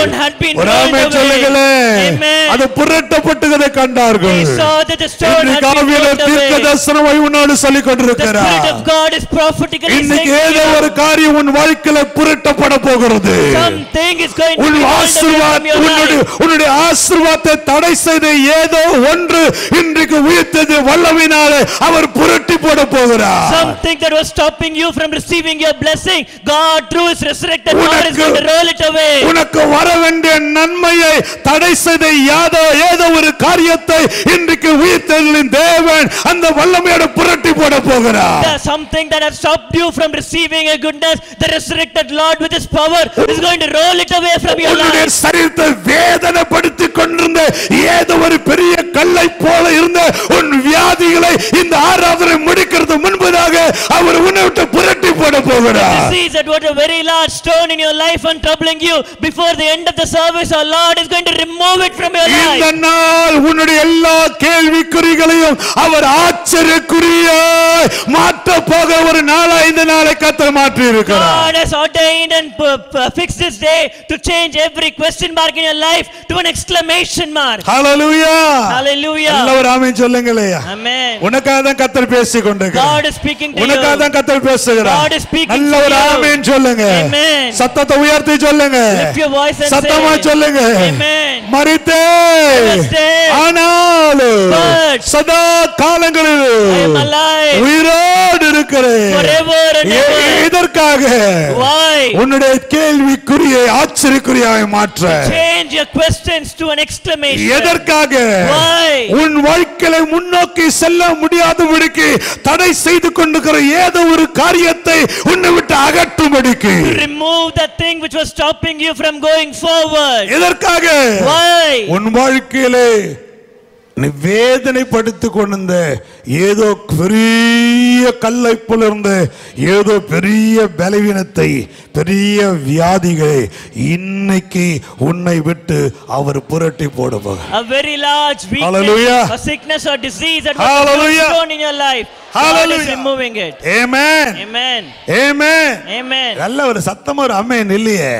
stone had been ஒரு rolled ஆமென் away. சொல்லுங்களே Amen. அது புரட்டப்பட்டதை கண்டார்கள் They saw that the stone had இன்றைக்கு been ஆவியில rolled தீர்க்க away. தரிசனமை உன்னோடு சொல்லிக் The கொண்டிருக்கிறார் Spirit of God is prophetically saying இன்னைக்கு to ஏதோ ஒரு you, காரியம் உன் வாழ்க்கையில புரட்டப்பட போகிறது something is going to be உன் rolled away Aashirvaad from your உன்னுடைய life. உன்னுடைய ஆசீர்வாதத்தை தடை செய்த ஏதோ ஒன்று இன்றைக்கு உயிர்த்தது வல்லவினாலே அவர் புரட்டி போட போகிறார் Something that was stopping you from receiving your blessing, God through His resurrected power is உனக்கு- going to roll it away. உனக்கு வர வேண்டிய நன்மையை தடை செய்த யாதோ ஏதோ ஒரு காரியத்தை இன்றைக்கு உயிர்த்தலின் தேவன் அந்த வல்லமையோட புரட்டி போட போகிறார் There's something that has stopped you from receiving a goodness. The resurrected Lord with His power is going to roll it away from your உன்னுடைய life. சரீரத்தை வேதனைப்படுத்திக் கொண்டிருந்த ஏதோ ஒரு பெரிய கல்லை போல இருந்த உன் வியாதிகளை இந்த ஆராதனை முடிக்கிறது முன்பதாக அவர் உன்னை விட்டு புரட்டி போட போகிறார் Disease that was a very large stone in your life and troubling you. Before the end of the service, our Lord is going to remove it from your இந்த life. நாள் உன்னுடைய எல்லா கேள்விக்குறிகளையும் அவர் ஆச்சரியக்குறியாய் மாற்ற போக ஒரு நாளா இந்த நாளை கத்த மாற்றி இருக்கிறார் God has ordained and p- p- fixed this day to change every question mark in your life to an exclamation mark. Hallelujah Hallelujah. நல்லவர் ஆமென் சொல்லுங்களே Amen. உனக்காக தான் கத்தர் பேசிக் கொண்டிருக்கிறார் God is speaking to உனக்காக you. தான் கத்தர் பேசுகிறார் God is speaking நல்ல to ஒரு you. ஆமென் சொல்லுங்க Amen. சத்தத்தை உயர்த்தி சொல்லுங்க Lift your voice and சத்தமா say, சொல்லுங்க Amen. மரித்தே Meriத்தேன். ஆனாலும் But சதா காலங்களில் I am alive உயிரோடு இருக்கிறேன் forever and எ- ever. எதற்காக Why? உன்னுடைய கேள்விக்குறியை ஆச்சரியக்குறியாய் மாற்ற Change your questions to an exclamation. எதற்காக Why? உன் வாழ்க்கையை முன்னோக்கி செல்ல முடியாதபடிக்கு தடை செய்து கொண்டிருக்கிற ஏதோ ஒரு காரியத்தை உன்னை விட்டு அகற்றும்படிக்கு Remove that thing which was stopping you from going forward. எதற்காக Why? உன் வாழ்க்கையிலே நீ வேதனைப்படுத்திக் கொண்டிருந்த ஏதோ பெரிய கல்லை போல இருந்த ஏதோ பெரிய பலவீனத்தை பெரிய வியாதிகளை இன்னைக்கு உன்னை விட்டு அவர் புரட்டி போட போகிறார் A very large weakness, Hallelujah. a sickness or disease that was Hallelujah. thrown in your life. God is Hallelujah. removing it. Amen. Amen. Amen. Amen. நல்ல ஒரு சத்தமா ஒரு அமேன் இல்லையே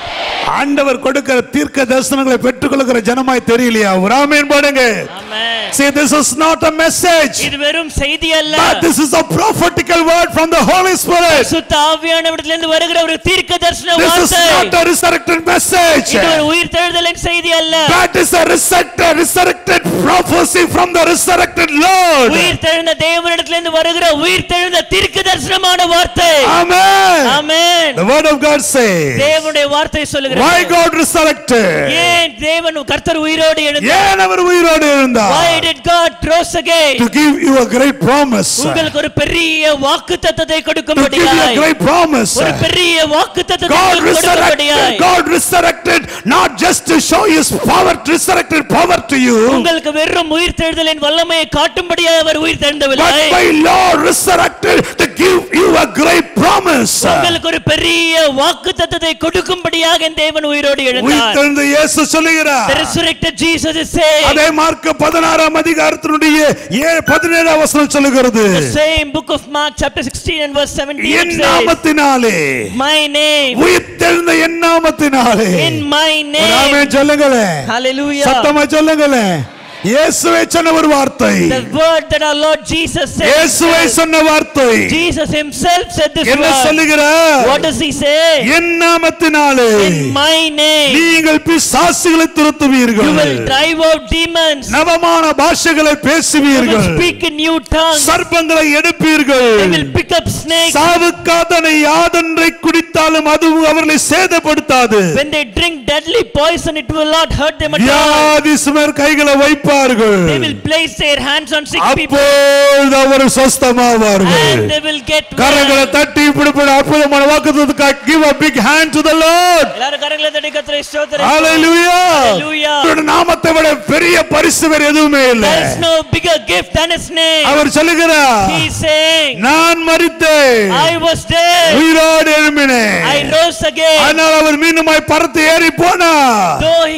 ஆண்டவர் கொடுக்கிற தீர்க்க தரிசனங்களை பெற்றுக்கொள்கிற ஜனமாய் தெரியலையா ஒரு ஆமேன் போடுங்க Amen. See this is not a message இது வெறும் செய்தி அல்ல but this is a prophetical word from the Holy Spirit சுத்த ஆவியானவரிடத்திலிருந்து வருகிற ஒரு தீர்க்க தரிசன this is வார்த்தை not a resurrected message இது ஒரு உயிர் தெழுதலின் செய்தி அல்ல that is a resurrected resurrected prophecy from the resurrected Lord உயிர் தெழுந்த தேவனிடத்திலிருந்து வருகிற உயிர் தெழுந்த தீர்க்க தரிசனமான வார்த்தை Amen amen the word of God says தேவனுடைய வார்த்தை why சொல்லுகிறது God resurrected ஏன் தேவன் கர்த்தர் உயிரோடு எழுந்தார் ஏன் அவர் உயிரோடு இருந்தார் why did god rose again to give you a great promise to உங்களுக்கு ஒரு பெரிய வாக்குத்தத்தத்தை give you a கொடுக்கும்படியாய் great promise ஒரு பெரிய வாக்குத்தத்தத்தை God உங்களுக்கு resurrected கொடுக்கும்படியாய் God resurrected not just to show his power resurrected power to you உங்களுக்கு வெறும் உயிர் தெழுதலின் வல்லமையை காட்டும்படியாய் அவர் உயிர் but தெழுந்தவில்லை my Lord resurrected to give you a great promise உங்களுக்கு ஒரு பெரிய வாக்குத்தத்தத்தை கொடுக்கும்படியாக என் தேவன் உயிரோடு எழுந்தார் உயிர்த்தெழுந்த இயேசு சொல்லுகிறார் The resurrected Jesus is saying அதே மார்க் பதினாறாம் அதிகாரத்தினுடைய ஏ பதினேழாம் வசனம் சொல்லுகிறது the same book of Mark chapter 16 and verse 17 N it says நாமத்தினாலே my name உயிர்த்தெழுந்த என் நாமத்தினாலே in my ஒரு name ஆமென் சொல்லுங்களேன் hallelujah சத்தமா சொல்லுங்களேன் இயேசுவை சொன்ன ஒரு வார்த்தை the word that our Lord Jesus said இயேசுவை சொன்ன வார்த்தை Jesus himself said this என்ன word சொல்லுகிறார் what does he say என் நாமத்தினாலே in my name நீங்கள் பிசாசுகளை துரத்துவீர்கள் you will drive out demons நவமான பாஷைகளை you will பேசுவீர்கள் speak in new tongues சர்ப்பங்களை எடுப்பீர்கள் they will pick up snakes சாவுக்காதனை யாதொன்றை குடித்தாலும் அது அவர்களை சேதப்படுத்தாது when they drink deadly poison it will not hurt them at all வியாதி சுமர் கைகளை வைப்பார்கள் they will place their hands on sick people அப்பொழுது அவர் சொஸ்தமாவார்கள் and they will get கரங்களை well தட்டி இப்படிப்பட அற்புதமான வாக்குத்தத்தத்துக்காக give a big hand to the Lord எல்லாரும் கரங்களை தட்டி கர்த்தரை ஸ்தோத்திரம் Hallelujah Hallelujah. அவருடைய நாமத்தை விட பெரிய பரிசு வேற எதுவுமே இல்லை there is no bigger gift than his name அவர் சொல்லுகிறார் he is saying நான் மரித்தேன் I was dead உயிரோடு எழும்பினேன் I rose again ஆனால் அவர் மீண்டுமாய் பறந்து ஏறி போனார் though he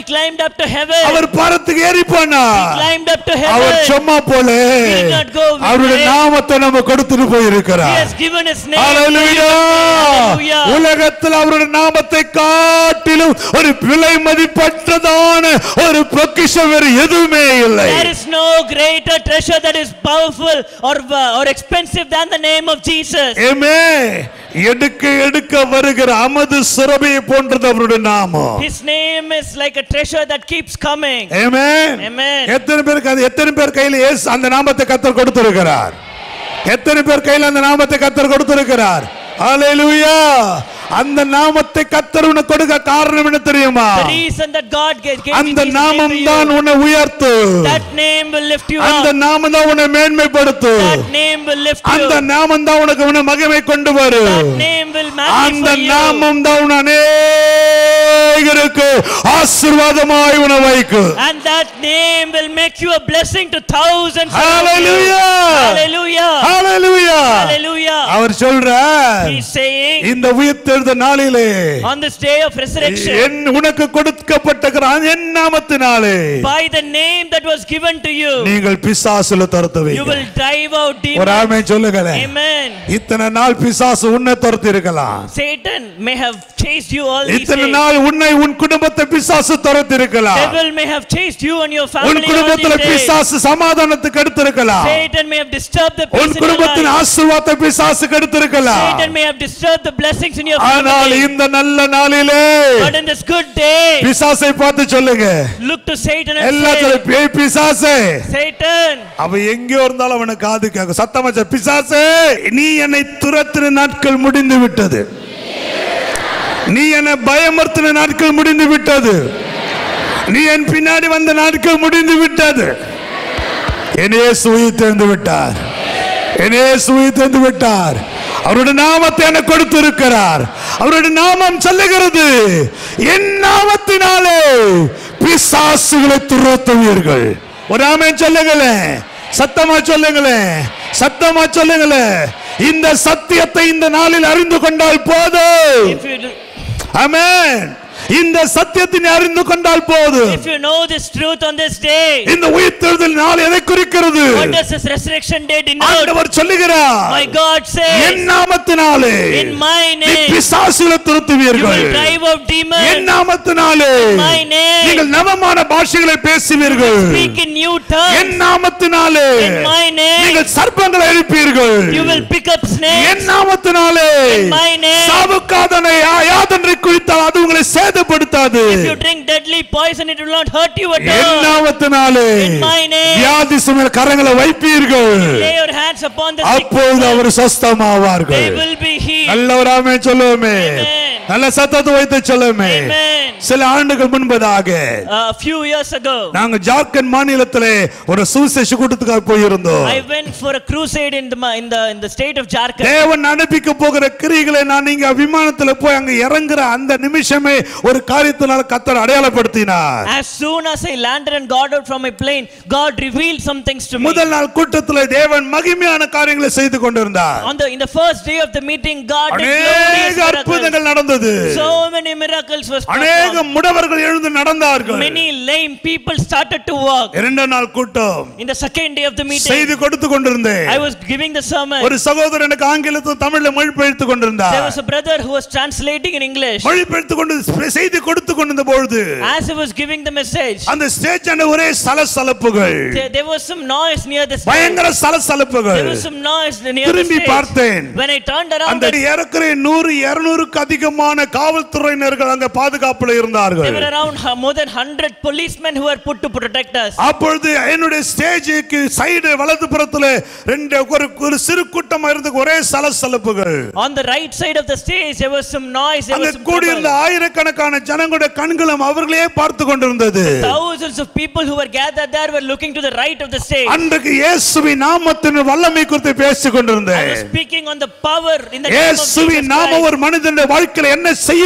climbed up to heaven. அவர் பரத்துக்கு ஏறி போனார் He climbed up to our heaven. சும்மா போல He did not go with அவருடைய name. நாமத்தை நம்ம கொடுத்துட்டு He போயிருக்கிறார் has given his name. Hallelujah Hallelujah. உலகத்தில் அவருடைய நாமத்தை காட்டிலும் ஒரு விலை மதிப்பற்றதான ஒரு பொக்கிஷம் வேறு எதுவுமே இல்லை There is no greater treasure that is powerful or, uh, or expensive than the name of Jesus. ஏமே எடுக்க எடுக்க வருகிற அமது சுரபியை போன்றது அவருடைய நாமம் His name is like a treasure that keeps coming. Amen. Amen. எத்தனை பேருக்கு அது எத்தனை பேர் கையில இயேசு அந்த நாமத்தை கத்தர் கொடுத்திருக்கிறார் எத்தனை பேர் கையில அந்த நாமத்தை கத்தர் கொடுத்திருக்கிறார் ஹalleluya அந்த நாமத்தை கத்தர் உனக்கு கொடுக்க காரணம் என்ன தெரியுமா The reason that God gave, gave அந்த Jesus name நாமம் to தான் you, உன்னை உயர்த்து that name will lift you அந்த up. நாமம் தான் உன்னை மேன்மைப்படுத்து That name will lift you. அந்த நாமம் தான் உனக்கு உன்னை மகிமை கொண்டு வரும் That name will அந்த magnify you. நாமம் தான் உன்னை அநேகருக்கு ஆசீர்வாதமாய் உன்னை வைக்கும் And that name will make you a blessing to thousands. around you. Hallelujah. Hallelujah. Hallelujah Hallelujah. அவர் சொல்றார் He's saying இந்த உயிர்த்தெழுந்த நாளிலே on this day of resurrection, என் உனக்கு கொடுக்கப்பட்ட என் நாமத்தினாலே by the name that was given to you, நீங்கள் பிசாசுல you துரத்துவீங்க will drive out ஒரு demons. ஆமை சொல்லுங்களேன் Amen. இத்தனை நாள் பிசாசு உன்னை துரத்தி இருக்கலாம் Satan may have chased you all these இத்தனை days. நாள் உன்னை உன் குடும்பத்தை பிசாசு துரத்தி இருக்கலாம் Devil may have chased you and your உன் family all குடும்பத்துல these days. பிசாசு சமாதானத்துக்கு எடுத்திருக்கலாம் Satan may have disturbed the உன் peace in your குடும்பத்தின் life. ஆசீர்வாதத்தை பிசாசு கெடுத்திருக்கலாம் Satan may have disturbed the blessings in your ஆனால் family. இந்த நல்ல நாளிலே But in this good day, பிசாசை பார்த்து சொல்லுங்க look to Satan and எல்லா say, சொல்ல பேய் பிசாசே Satan, அவ எங்கேயோ இருந்தாலும் அவனை காது கேட்கும் சத்தமா சொல்ல, பிசாசே நீ என்னை துரத்தின நாட்கள் முடிந்து விட்டது நீ என்னை பயமுறுத்தின நாட்கள் முடிந்து விட்டது நீ என் பின்னாடி வந்த நாட்கள் முடிந்து விட்டது என்னையே உயிர் தெரிந்து விட்டார் என்னையே உயிர் தெரிந்து விட்டார் அவருடைய நாமத்தை எனக்கு கொடுத்திருக்கிறார் அவருடைய நாமம் சொல்லுகிறது என் நாமத்தினாலே பிசாசுகளை துரத்துவீர்கள் ஒரு ஆமென் சொல்லுங்களேன் சத்தமா சொல்லுங்களேன் சத்தமா சொல்லுங்களேன் இந்த சத்தியத்தை இந்த நாளில் அறிந்து கொண்டால் போதும் if you, do- ஆமென் இந்த சத்தியத்தை நீ அறிந்து கொண்டால் போதும் if you know this truth on this day, இந்த உயிர்த்தெழுதல் நாள் எதை குறிக்கிறது what does this resurrection day denote? ஆண்டவர் சொல்லுகிறார் My God என் says, நாமத்தினாலே in my நீ name, பிசாசுகளை you துரத்துவீர்கள் will drive out N demons. நாமத்தினாலே my name. நீங்கள் நவமான பாஷைகளை பேசுவீர்கள் Speak in new N tongues. நாமத்தினாலே In my name, நீங்கள் சர்ப்பங்களை எழுப்பீர்கள் you will pick up N snakes. நாமத்தினாலே In my name. சாவுக்காதனை யாதனை குறித்தால் அது உங்களை சேதப்படுத்தாது If you drink deadly poison, it will not hurt you at N all. நாமத்தினாலே In my name. வியாதி சுமையில கரங்களை வைப்பீர்கள் Lay your hands upon the sick அப்பொழுது people. Our சொஸ்தமாவார்கள் They will be healed. நல்லவராமே சொல்லுவோமே Amen. நல்ல சத்தத்தை வைத்து சொல்லுவோமே Amen. சில ஆண்டுகள் முன்பதாக A few years ago, நாங்க ஜார்க்கண்ட் மாநிலத்திலே ஒரு சுவிசேஷ கூட்டத்துக்காக போயிருந்தோம் I went for a crusade in the ma- in the in the state of Jharkhand. தேவன் அனுப்பிக்க போகிற கிரிகளை நான் நீங்க விமானத்துல போய் அங்க இறங்குற அந்த நிமிஷமே ஒரு காரியத்தினால கத்தர் அடையாளப்படுத்தினார் As soon as I landed and got out from my plane, God revealed some things to me. முதல் நாள் கூட்டத்தில் தேவன் மகிமையான காரியங்களை செய்து கொண்டிருந்தார் On the in the first day of the meeting, God did glorious அநேக miracles. அற்புதங்கள் நடந்தது So many miracles was அநேக performed. முடவர்கள் எழுந்து நடந்தார்கள் Many lame people started to walk. இரண்டாம் நாள் கூட்டம் In the second day of the meeting, செய்தி கொடுத்து கொண்டிருந்தேன் I was giving the sermon. ஒரு சகோதரர் எனக்கு ஆங்கிலத்தில் தமிழ்ல மொழிபெயர்த்து கொண்டிருந்தார் There was a brother who was translating in English. மொழிபெயர்த்து கொண்டு செய்தி கொடுத்து கொண்டிருந்த பொழுது As he was giving the message, அந்த ஸ்டேஜ் ஒரே சலசலப்புகள் there, there was some noise near the stage. பயங்கர சலசலப்புகள் There was some noise near the திரும்பி stage. பார்த்தேன் When I turned around, அந்த ஏறக்குறைய நூறு இருநூறுக்கு அதிகமான காவல்துறையினர்கள் அங்க பாதுகாப்புல there இருந்தார்கள் were around hu- more than 100 policemen who were put to protect us. அப்பொழுது என்னுடைய ஸ்டேஜுக்கு சைடு வலது புறத்துல ரெண்டு ஒரு ஒரு சிறு கூட்டமா இருந்து ஒரே சலசலப்புகள் On the right side of the stage, there was some noise. There அங்க was some கூடியிருந்த trouble. ஆயிரக்கணக்கான ஜனங்களுடைய கண்களும் அவர்களே பார்த்து கொண்டிருந்தது Thousands of people who were gathered there were looking to the right of the stage. அன்றைக்கு இயேசுவின் நாமத்தின் வல்லமை குறித்து பேசிக் I கொண்டிருந்தேன் was speaking on the power in the name of இயேசுவின் Jesus நாம Christ. ஒரு மனிதனுடைய வாழ்க்கையில என்ன செய்யும் என்கிறதை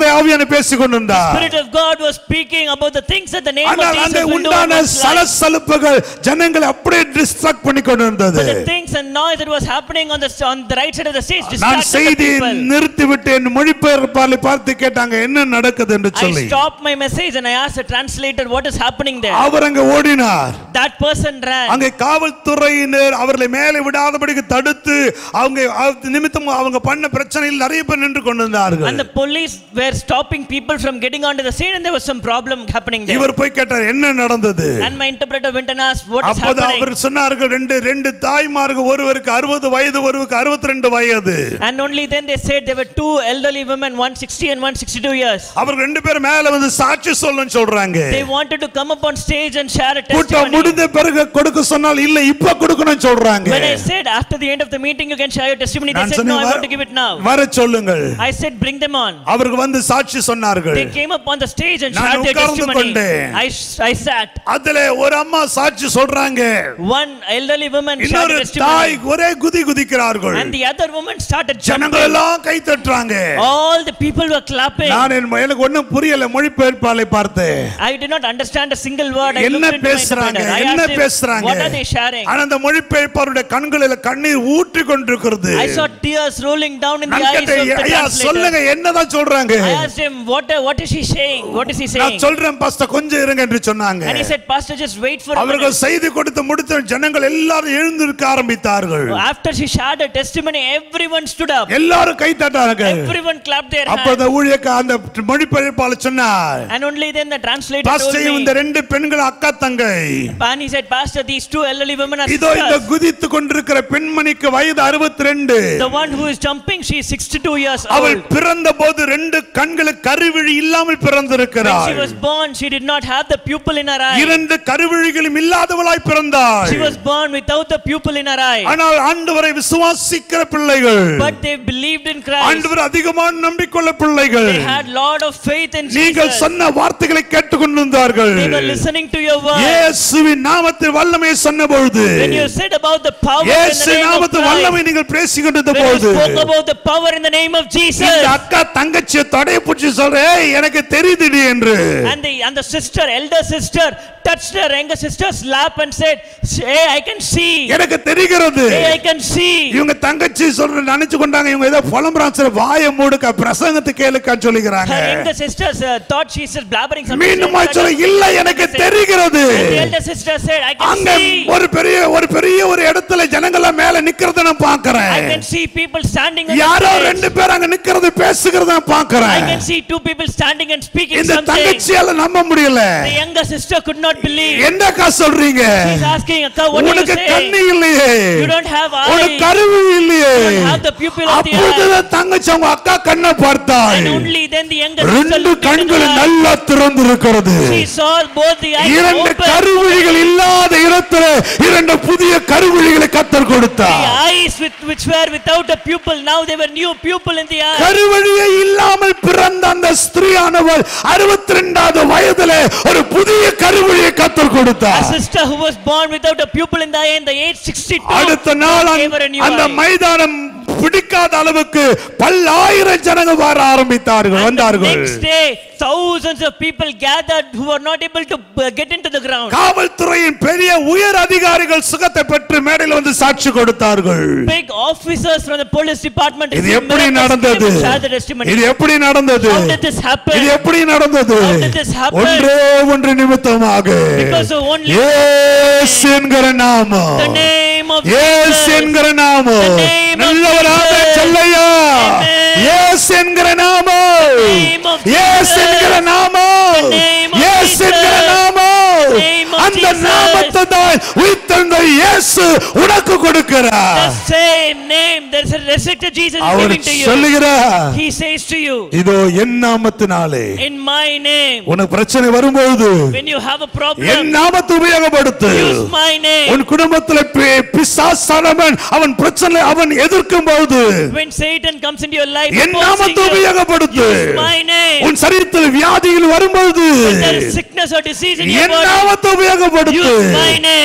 கர்த்தருடைய ஆவியான பேசிக் கொண்டிருந்தார் Spirit of God was speaking about the things that the name of ஆனால் அங்கே Jesus will do in உண்டான one's life. சலசலுப்புகள் ஜனங்களை அப்படியே டிஸ்ட்ராக்ட் பண்ணி கொண்டிருந்தது But the things and noise that was happening on the on the right side of the stage நான் distracted the செய்தியை people. நிறுத்திவிட்டு என் மொழிபெயர்ப்பாளை பார்த்து கேட்டாங்க என்ன நடக்குது என்று I சொல்லி stopped my message and I asked the translator what is happening there. அவர் அங்க ஓடினார் That person ran. அங்கே காவல்துறையினர் அவர்களை மேலே விடாதபடிக்கு தடுத்து அவங்க அது நிமித்தம் அவங்க பண்ண பிரச்சனையில் நிறைய பேர் நின்று கொண்டிருந்தார்கள் And the police were stopping people from getting onto the scene and there was some problem happening there. இவர் போய் கேட்டார் என்ன நடந்தது And my interpreter went and asked what is அப்போது happening. அவர் சொன்னார்கள் ரெண்டு ரெண்டு தாய்மார்கள் ஒருவருக்கு அறுபது வயது ஒருவருக்கு அறுபத்தி ரெண்டு வயது And only then they said there were two elderly women, 160 and 162 years. அவர்கள் ரெண்டு பேரும் மேல வந்து சாட்சி சொல்லணும்னு சொல்றாங்க They wanted to come up on stage and share a கூட்டம் testimony. முடிந்த பிறகு கொடுக்க சொன்னால் இல்ல இப்ப கொடுக்கணும் சொல்றாங்க When I said after the end of the meeting you can share your testimony, they நான் said no, I சொன்னேன் want to give it now. வர சொல்லுங்கள் I said bring them on. அவர்கள் வந்து சாட்சி சொன்னார்கள் They came up on the stage and நான் shared their உட்கார்ந்து testimony. கொண்டேன். I, I sat. அதுல ஒரு அம்மா சாட்சி சொல்றாங்க One elderly woman shared இன்னொரு a தாய் testimony. ஒரே குதி குதிக்கிறார்கள் And the other woman started ஜனங்கள் jumping. எல்லாம் கை தட்டுறாங்க All the people were clapping. நான் என் எனக்கு ஒண்ணும் புரியல மொழிபெயர்ப்பாளை பார்த்தேன் I did not understand a single word. I என்ன looked into my பேசுறாங்க interpreter. I என்ன asked him, பேசுறாங்க what are they sharing? ஆனா அந்த மொழிபெயர்ப்பாளருடைய கண்களில் கண்ணீர் ஊற்றி கொண்டிருக்கிறது I saw tears rolling down in the நான் eyes of கேட்டேன் the ஐயா சொல்லுங்க translator. என்னதான் சொல்றாங்க I asked him, what, what is he saying? What is he நான் saying? சொல்றேன் பாஸ்டர் கொஞ்சம் இருங்க என்று சொன்னாங்க And he said, Pastor, just wait for a minute. அவர்கள் செய்தி கொடுத்து முடித்த ஜனங்கள் எல்லாரும் எழுந்திருக்க ஆரம்பித்தார்கள் After she shared her testimony, everyone stood up. எல்லாரும் கை தட்டாங்க Everyone clapped their அப்ப hands. அந்த ஊழியக்க அந்த மொழிபெயர்ப்பாளர் சொன்னார் And only then the translator told pastor இந்த me. ரெண்டு பெண்கள் அக்கா தங்கை And he said, Pastor, these two elderly women are இதோ இந்த sisters. குதித்து கொண்டிருக்கிற பெண்மணிக்கு வயது அறுபத்தி ரெண்டு The one who is jumping, she is 62 years அவள் old. பிறந்த போது ரெண்டு கண்களுக்கு கருவிழி இல்லாமல் When she பிறந்திருக்கிறாள் was born, she did not have the pupil in her eye. இரண்டு கருவிழிகளும் இல்லாதவளாய் பிறந்தாள் She was born without the pupil in her eye. ஆனால் ஆண்டவரை விசுவாசிக்கிற பிள்ளைகள் But they believed in Christ. ஆண்டவர் அதிகமான நம்பிக்கையுள்ள பிள்ளைகள் They had lot of faith in நீங்கள் Jesus. சொன்ன வார்த்தைகளை கேட்டுக்கொண்டிருந்தார்கள் They were listening to your word. இயேசுவின் நாமத்தில் வல்லமை சொன்ன பொழுது When you said about the power in the இயேசு name of நாமத்தில் வல்லமை Christ. நீங்கள் பேசிக்கொண்டிருந்த When you போது spoke about the power in the name of Jesus. இந்த அக்கா தங்கச்சியை தொடைய பிடிச்சி சொல்றேன் "ஏய், எனக்கு தெரியுதுடி என்று And the, and the sister, elder sister, touched her younger sister's lap and said, Hey, I can see. எனக்கு தெரிகிறது Hey, I can see. இவங்க தங்கச்சி சொல்ற நினைச்சு கொண்டாங்க இவங்க ஏதோ புலம்புறான் சரி வாயை மூடுக்க பிரசங்கத்தை கேளுக்கான்னு சொல்லிக்கிறாங்க Her younger sister uh, thought she said blabbering something. மீண்டுமா She சொல்ல said, இல்ல எனக்கு தெரிகிறது And the elder sister said, I can அங்க see. ஒரு பெரிய ஒரு பெரிய ஒரு இடத்துல ஜனங்கள மேல நிக்கிறத நான் I பாக்குறேன் can see people standing on யாரோ the stage. ரெண்டு பேர் அங்க நிக்கிறது பேசுகிறத நான் I பாக்குறேன் can see two people standing and speaking இந்த something. தங்கச்சியால நம்ப முடியல The younger sister could not believe. என்னக்கா சொல்றீங்க She's asking, Akka, what are you உனக்கு கண்ணு saying? இல்லையே You don't have உனக்கு eyes. கருவு இல்லையே You don't have the pupil of the eye. அப்பொழுதுதான் தங்கச்சி அவங்க அக்கா கண்ணை பார்த்தாள் And only then the younger sister ரெண்டு looked into கண்கள் the eye. நல்லா திறந்து இருக்கிறது She saw both the eyes இரண்டு open. கருவிழிகள் இல்லாத இடத்துல இரண்டு புதிய கருவிழிகளை கத்தர் The கொடுத்தார் eyes with, which were without a pupil, now they were new pupil in the eye. கருவழியே இல்லாமல் பிறந்த அந்த ஸ்திரீயானவள் அறுபத்தி ரெண்டாவது வயதுல ஒரு புதிய கருவழியை கத்தர் A கொடுத்தார் sister who was born without a pupil in the eye in the age 62 அடுத்த நாள் gave her a new அந்த eye. மைதானம் பிடிக்காத அளவுக்கு பல்லாயிரம் ஜனங்கள் வர ஆரம்பித்தார்கள் And the வந்தார்கள் next day, thousands of people gathered who were not able to uh, get into the ground. காவல்துறையின் பெரிய உயர் அதிகாரிகள் சுகத்தை பெற்று மேடையில் வந்து சாட்சி கொடுத்தார்கள் Big officers from the police department இது received எப்படி miracles, நடந்தது came and shared the testimony. இது எப்படி நடந்தது How did this happen? இது எப்படி நடந்தது How did this happen? ஒன்றே ஒன்று நிமித்தமாக Because of only இயேசு என்கிற நாமம் the name of இயேசு Jesus. என்கிற நாமம் The name of நல்லவராக Jesus. சொல்லையா Amen. இயேசு என்கிற நாமம் name of இயேசு Jesus. என்கிற நாமம் The name of இயேசு என்கிற Jesus. நாமம் The name of அந்த Jesus. நாமத்தை தான் உயிர்த்தெழுந்த இயேசு உனக்கு The கொடுக்கிறார் same name. There's a resurrected Jesus is our giving to you. சொல்லுகிறார் He says to you, இதோ என் நாமத்தினாலே in my name, உனக்கு பிரச்சனை வரும்போது when you have a N problem, நாமத்தை உபயோகப்படுத்து use my name. உன் குடும்பத்துல பி- பிசாசானவன் அவன் பிரச்சனை அவன் எதிர்க்கும் போது When Satan comes into your life, N opposing நாமத்தை you, உபயோகப்படுத்து use my name. உன் சரீரத்தில் வியாதிகள் வரும்போது There is sickness or disease in your N body, நாமத்தை உபயோகப்படுத்து use my name.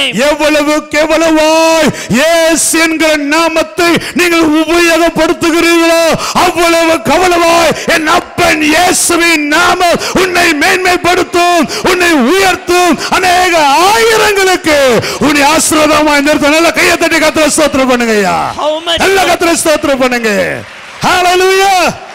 name. எவ்வளவு எவ்வளவாய் இயேசு என்கிற நாமத்தை நீங்கள் உபயோகப்படுத்துகிறீர்களோ அவ்வளவு கவலவாய் என் அப்பன் இயேசுவின் நாமம் உன்னை மேன்மைப்படுத்தும் உன்னை உயர்த்தும் அநேக ஆயிரங்களுக்கு உன்னை ஆசீர்வாதமா இந்த இடத்துல நல்ல கையை தட்டி கத்திர ஸ்தோத்திரம் பண்ணுங்க ஐயா How much, நல்ல கத்திர ஸ்தோத்திரம் பண்ணுங்க ஹalleluya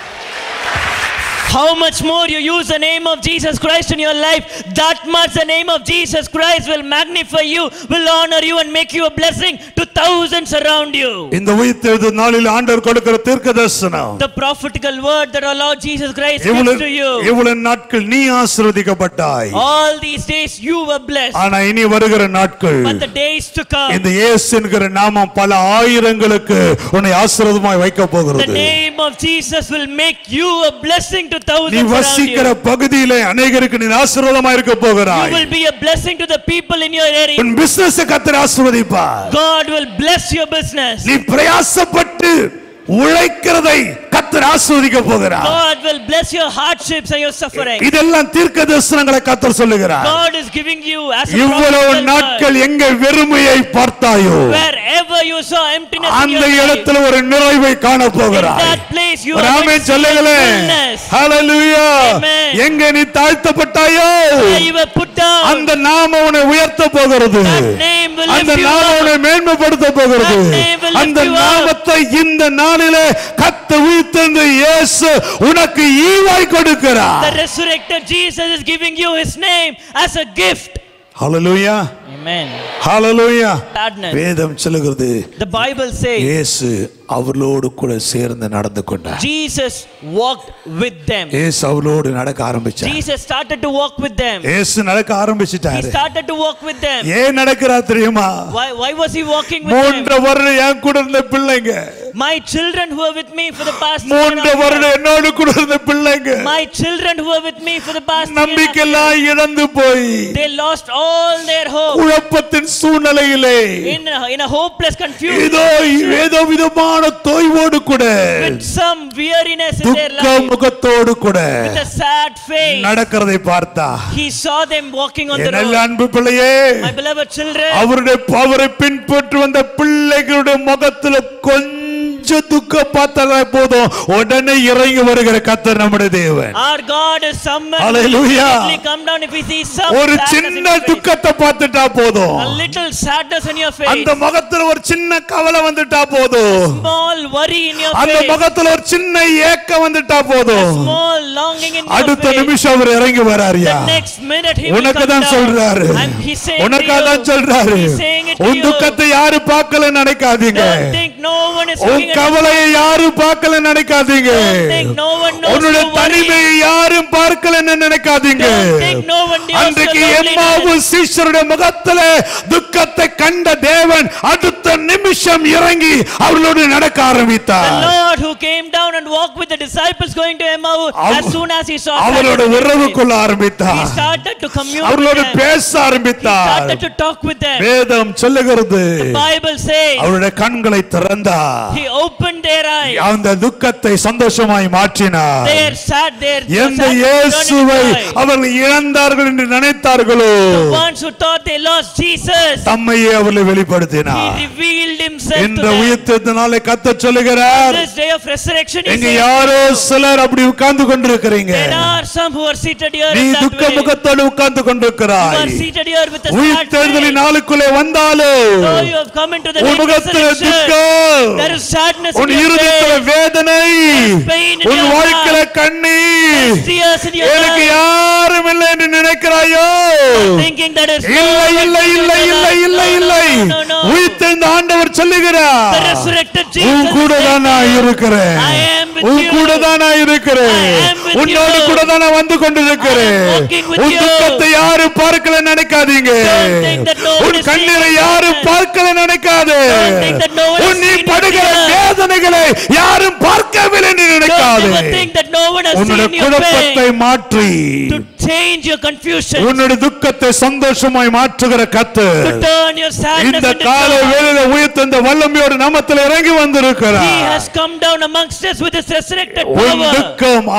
how much more you use the name of Jesus Christ in your life, that much the name of Jesus Christ will magnify you, will honor you, and make you a blessing to thousands around you. இந்த உயிர்த்தெழுது நாளில் ஆண்டவர் கொடுக்கிற தீர்க்க தரிசனம் The prophetical word that our Lord Jesus Christ gives இவ்வளவு to you. இவ்வளவு நாட்கள் நீ ஆசீர்வதிக்கப்பட்டாய் All these days you were blessed, ஆனா இனி வருகிற நாட்கள் but the days to come, இந்த இயேசு என்கிற நாமம் பல ஆயிரங்களுக்கு உன்னை ஆசீர்வாதமாய் வைக்க the போகிறது name of Jesus will make you a blessing to நீ thousands around வசிக்கிற you. பகுதியிலே அநேகருக்கு நீ ஆசீர்வாதமாய் இருக்க You போகிறாய் will be a blessing to the people in your area. உன் பிசினஸ் கத்தர் ஆசீர்வதிப்பார் God will bless your business. நீ பிரயாசப்பட்டு உழைக்கிறதை கத்தர் ஆசீர்வதிக்க போகிறார் God will bless your hardships and your suffering. இதெல்லாம் தீர்க்க தரிசனங்களை கத்தர் சொல்லுகிறார் God is giving you as a இவ்வளவு prophetical word. நாட்கள் எங்க வெறுமையை பார்த்தாயோ Wherever you saw emptiness in அந்த your life, இடத்துல ஒரு நிறைவை காண in போகிறாய் that place you ஒரு are amen going to see சொல்லுங்களே fullness. ஹalleluya Amen. எங்க நீ தாழ்த்தப்பட்டாயோ Where you were put down, அந்த நாம உன்னை உயர்த்த போகிறது that name will அந்த lift you நாம up. உன்னை மேன்மைப்படுத்த போகிறது That name will lift அந்த you up. நாமத்தை இந்த நாளிலே கத்த உயிர்த்தெழுந்த இயேசு உனக்கு ஈவாய் கொடுக்கிறார் The resurrected Jesus is giving you his name as a gift. Hallelujah Amen. Hallelujah Sadness. வேதம் சொல்லுகிறது The Bible says இயேசு அவர்களோடு கூட சேர்ந்து நடந்து கொண்டார் Jesus walked with them. இயேசு அவர்களோடு நடக்க ஆரம்பிச்சார் Jesus started to walk with them. இயேசு நடக்க He ஆரம்பிச்சிட்டாரு started to walk with them. ஏன் நடக்கிறா தெரியுமா Why, why was he walking with them? மூன்று வருடம் என் கூட இருந்த பிள்ளைங்க My children who are with me for the past three and a மூன்று half வருடம் years. என்னோடு கூட இருந்த பிள்ளைங்க My children who are with me for the past three and a half நம்பிக்கையெல்லாம் இழந்து போய் years, they lost all their hope குழப்பத்தின் சூழ்நிலையிலே in a, in a hopeless confusion இதோ ஏதோ விதமான தொய்வோடு கூட with some weariness in their துக்க life, முகத்தோடு கூட with a sad face. நடக்கிறதை பார்த்தா He saw them walking on the என் நல்ல road. அன்பு பிள்ளையே My beloved children, அவருடைய அவரை பின்பற்றி வந்த பிள்ளைகளுடைய முகத்துல கொஞ்சம் துக்க பார்த்தாலே போதும் உடனே இறங்கி வருகிற கத்தர் நம்முடைய தேவன் our God is someone who Hallelujah. immediately come down if he sees some ஒரு sadness in சின்ன your face. துக்கத்தை பார்த்துட்டா போதும் A little sadness in your face. அந்த முகத்துல ஒரு சின்ன கவலை வந்துட்டா போதும் Small worry in your அந்த face. முகத்துல ஒரு சின்ன ஏக்கம் வந்துட்டா போதும் Small longing in your அடுத்த face. நிமிஷம் அவர் இறங்கி வராருயா The next minute he will உனக்கு come தான் down. சொல்றாரு And he's saying உனக்காக to தான் you, சொல்றாரு he's saying it to உன் you. துக்கத்தை யாரு பார்க்கல நினைக்காதீங்க Don't think no one is உன் looking at you. கவலையை யாரும் பார்க்கல நினைக்காதீங்க Don't think no one knows உன்னுடைய your worry. தனிமையை யாரும் பார்க்கலன்னு நினைக்காதீங்க Don't think no one knows அன்றைக்கு your எம்மாவு loneliness. சீஷருடைய முகத்துல துக்கத்தை கண்ட தேவன் அடுத்த நிமிஷம் இறங்கி அவர்களோடு நடக்க The ஆரம்பித்தார் Lord who came down and walked with the disciples going to Emmaus, அவ- as soon as he saw அவரோட sadness in their உறவு face, கொள்ள he ஆரம்பித்தார் started to commune with அவர்களோடு them. பேச He ஆரம்பித்தார் started to talk with them. வேதம் சொல்லுகிறது The Bible says அவருடைய கண்களை திறந்தார் he opened their eyes. அந்த துக்கத்தை சந்தோஷமாய் மாற்றினார் Their sad, their எந்த sadness இயேசுவை turned into joy. அவர்கள் இழந்தார்கள் என்று நினைத்தார்களோ The ones who thought they lost Jesus, தம்மையே அவர்களை he வெளிப்படுத்தினார் revealed himself to என்ற them. உயிர்த்தத்தினாலே கத்த சொல்லுகிறார் This day of resurrection, he எங்க says, யாரோ சிலர் அப்படி உட்கார்ந்து கொண்டிருக்கிறீங்க there are some who are seated here நீ in that துக்க way. முகத்தோடு உட்கார்ந்து You are கொண்டிருக்கிறாய் seated here with a sad உயிர்த்தெழுதலின் face. நாளுக்குள்ளே வந்தாலும் Though you have come into the உன் day of முகத்துல resurrection, துக்கம் there is sadness in உன் your இருதயத்துல face. வேதனை pain in உன் your வாழ்க்கையில heart. கண்ணீர் Tears in your எனக்கு eyes. யாரும் இல்லை என்று நினைக்கிறாயோ Thinking that is இல்லை இல்லை இல்லை இல்லை இல்லை இல்லை No, no, no. உயிர்த்தெழுந்த ஆண்டவர் The சொல்லுகிறார் resurrected உன் Jesus கூட is தான் நான் saying, இருக்கிறேன் I am with உன் you. கூட தான் நான் இருக்கிறேன் I am with உன்னோடு you. கூட தான் நான் வந்து I கொண்டிருக்கிறேன் am walking with உன் you. துக்கத்தை யாரும் பார்க்கல நினைக்காதீங்க Don't think that no one உன் is கண்ணீரை seeing யாரும் your பார்க்கல நினைக்காதே Don't think that no one is உன் நீ seeing your படுகிற tears. வேதனைகளை யாரும் பார்க்கவில்லை என்று Don't நினைக்காதே ever think that no one has உன்னுடைய seen your குழப்பத்தை pain. மாற்றி To change your confusion. உன்னுடைய துக்கத்தை சந்தோஷமாய் மாற்றுகிற கத்து To turn your sadness இந்த into கால joy. வேளையில உயிர்த்தெந்த வல்லமையோடு நாமத்தில் இறங்கி He வந்திருக்கிறார் has come down amongst us with his resurrected உன் power. துக்கம் ஆனந்த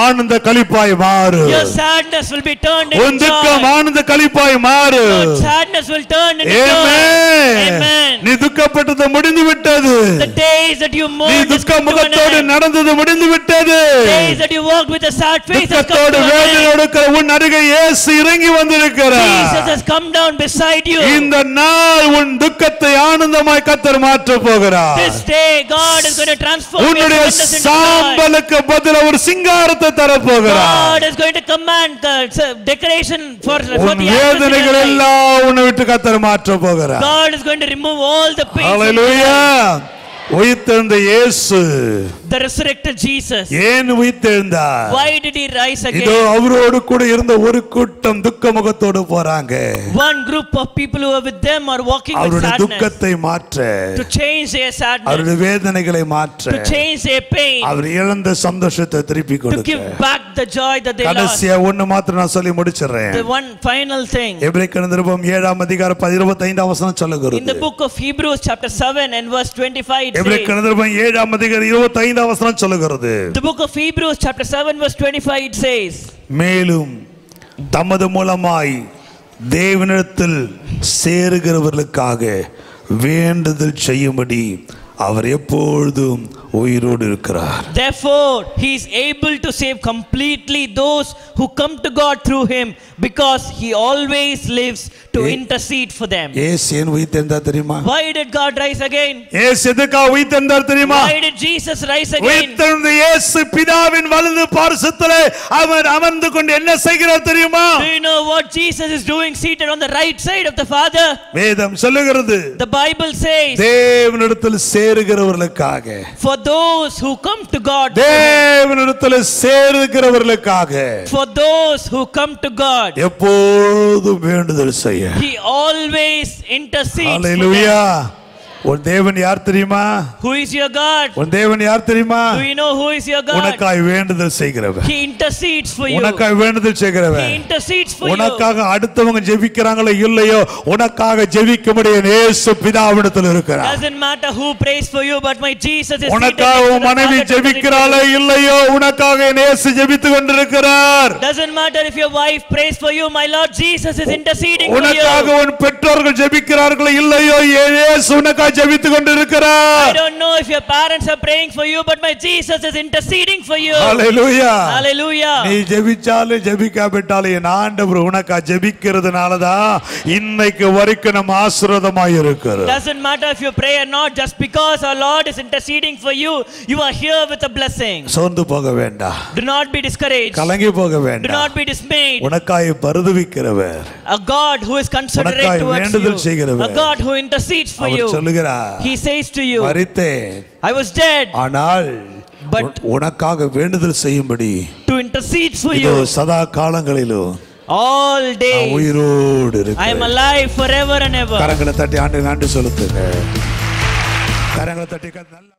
களிப்பாய் மாறு Your sadness will be turned உன் into துக்கம் joy. ஆனந்த களிப்பாய் மாறு Your sadness will turn into joy. Amen. Amen. நீ துக்கப்பட்டது முடிந்து விட்டது The days that you நீ mourned is துக்க come to an முகத்தோடு end. நடந்தது முடிந்து விட்டது Days that you walked with a sad face has come துக்கத்தோடு to an end. வேதனையோடு இருக்கிற உன் அருகே இயேசு இறங்கி Jesus வந்திருக்கிறார் has come down beside you. இந்த நாள் உன் துக்கத்தை ஆனந்தமாய் கத்தர் மாற்ற போகிறார் This day, God is going to transform your உன்னுடைய sadness into joy. சாம்பலுக்கு பதிலா ஒரு சிங்காரத்தை தரப்போகிறார் God is going to command uh, s- decoration for, for உன் the ashes in your வேதனைகள் life. எல்லாம் உன்னை விட்டு கத்தர் மாற்ற போகிறார் God is going to remove all the pain. from your hallelujah life. உயிர்த்தெழுந்த இயேசு The resurrected Jesus. ஏன் உயிர்த்தெழுந்தார் Why did he rise இதோ again? அவரோடு கூட இருந்த ஒரு கூட்டம் துக்க முகத்தோடு போறாங்க One group of people who are with them are walking with அவருடைய sadness துக்கத்தை மாற்ற to change their sadness, அவருடைய வேதனைகளை மாற்ற to change their pain, அவர் இழந்த சந்தோஷத்தை திருப்பி to கொடுக்க give back the joy that they lost. கடைசியா ஒண்ணு மாத்திரம் நான் சொல்லி முடிச்சிடுறேன் The one final thing. எபிரேக்கர் நிருபம் ஏழாம் அதிகாரம் இருபத்தைந்தாம் வசனம் In சொல்லுகிறது the book of Hebrews, chapter 7 and verse 25, it says, எபிரேக்கர் நிருபம் ஏழாம் அதிகாரம் இருபத்தைந்தாம் வசனம் சொல்லுகிறது the book of Hebrews, chapter 7, verse 25, it says, மேலும் தமது மூலமாய் தேவனிடத்தில் சேருகிறவர்களுக்காக வேண்டுதல் செய்யும்படி அவர் எப்பொழுதும் உயிரோடு இருக்கிறார் Therefore, he is able to save completely those who come to God through him because he always lives to Eh? intercede for them. ஏசு ஏன் உயிர்த்தெழுந்தார் தெரியுமா Why did God rise again? ஏசு எதுக்காக உயிர்த்தெழுந்தார் தெரியுமா Why did Jesus rise again? உயிர்த்தெழுந்த இயேசு பிதாவின் வலது பாரசத்திலே அவர் அமர்ந்து கொண்டு என்ன செய்கிறார் தெரியுமா Do you know what Jesus is doing seated on the right side of the Father? வேதம் சொல்லுகிறது The Bible says, தேவனிடத்தில் சேருகிறவர்களுக்காக for those who come to God, தேவனிடத்தில் சேருகிறவர்களுக்காக for those who come to God, எப்போதும் வேண்டுதல் செய்ய he always intercedes for hallelujah them. உன் தேவன் யார் தெரியுமா Who is your God? உன் தேவன் யார் தெரியுமா Do you know who is your God? உனக்காய் வேண்டுதல் செய்கிறவர் He intercedes for you. உனக்காய் வேண்டுதல் He செய்கிறவர் intercedes for you. உனக்காக அடுத்தவங்க ஜெபிக்கிறாங்களோ இல்லையோ உனக்காக ஜெபிக்க முடியும் இயேசு பிதாவிடத்தில் இருக்கிறார் Doesn't matter who prays for you, but my Jesus is seated உனக்காக next to உன் the மனைவி Father to ஜெபிக்கிறாளோ intercede. இல்லையோ உனக்காக என் இயேசு ஜெபித்து கொண்டிருக்கிறார் Doesn't matter if your wife prays for you, my Lord Jesus is interceding for உனக்காக you. உன் பெற்றோர்கள் ஜெபிக்கிறார்களோ இல்லையோ என் இயேசு உனக்காக ஜெபித்து I கொண்டிருக்கிறார் don't know if your parents are praying for you, but my Jesus is interceding for you. Hallelujah Hallelujah. நீ ஜெபிச்சாலும் ஜெபிக்காவிட்டாலும் என் ஆண்டவர் உனக்கா ஜெபிக்கிறதுனாலதான் இன்னைக்கு வரைக்கும் நம்ம ஆசீர்வாதமாய் இருக்கிறோம் Doesn't matter if you pray or not, just because our Lord is interceding for you, you are here with a blessing. சோர்ந்து போக வேண்டாம் Do not be discouraged. கலங்கி போக Do வேண்டாம் not be dismayed. உனக்காய் பருதுவிக்கிறவர் A God who is considerate உனக்காய் towards வேண்டுதல் you. செய்கிறவர். A God who intercedes for our you. சொல்லுகிறார் He says to you, மரித்தேன் I was dead, ஆனால் But- உன்- உனக்காக வேண்டுதல் செய்யும்படி to intercede for இதோ you சதா காலங்களிலும் all நான் days. உயிரோடு I am இருக்கிறேன் alive forever and ever. கரங்களை தட்டி ஆண்டு ஆண்டு செலுத்துங்க கரங்களை தட்டி கத்த- நல்ல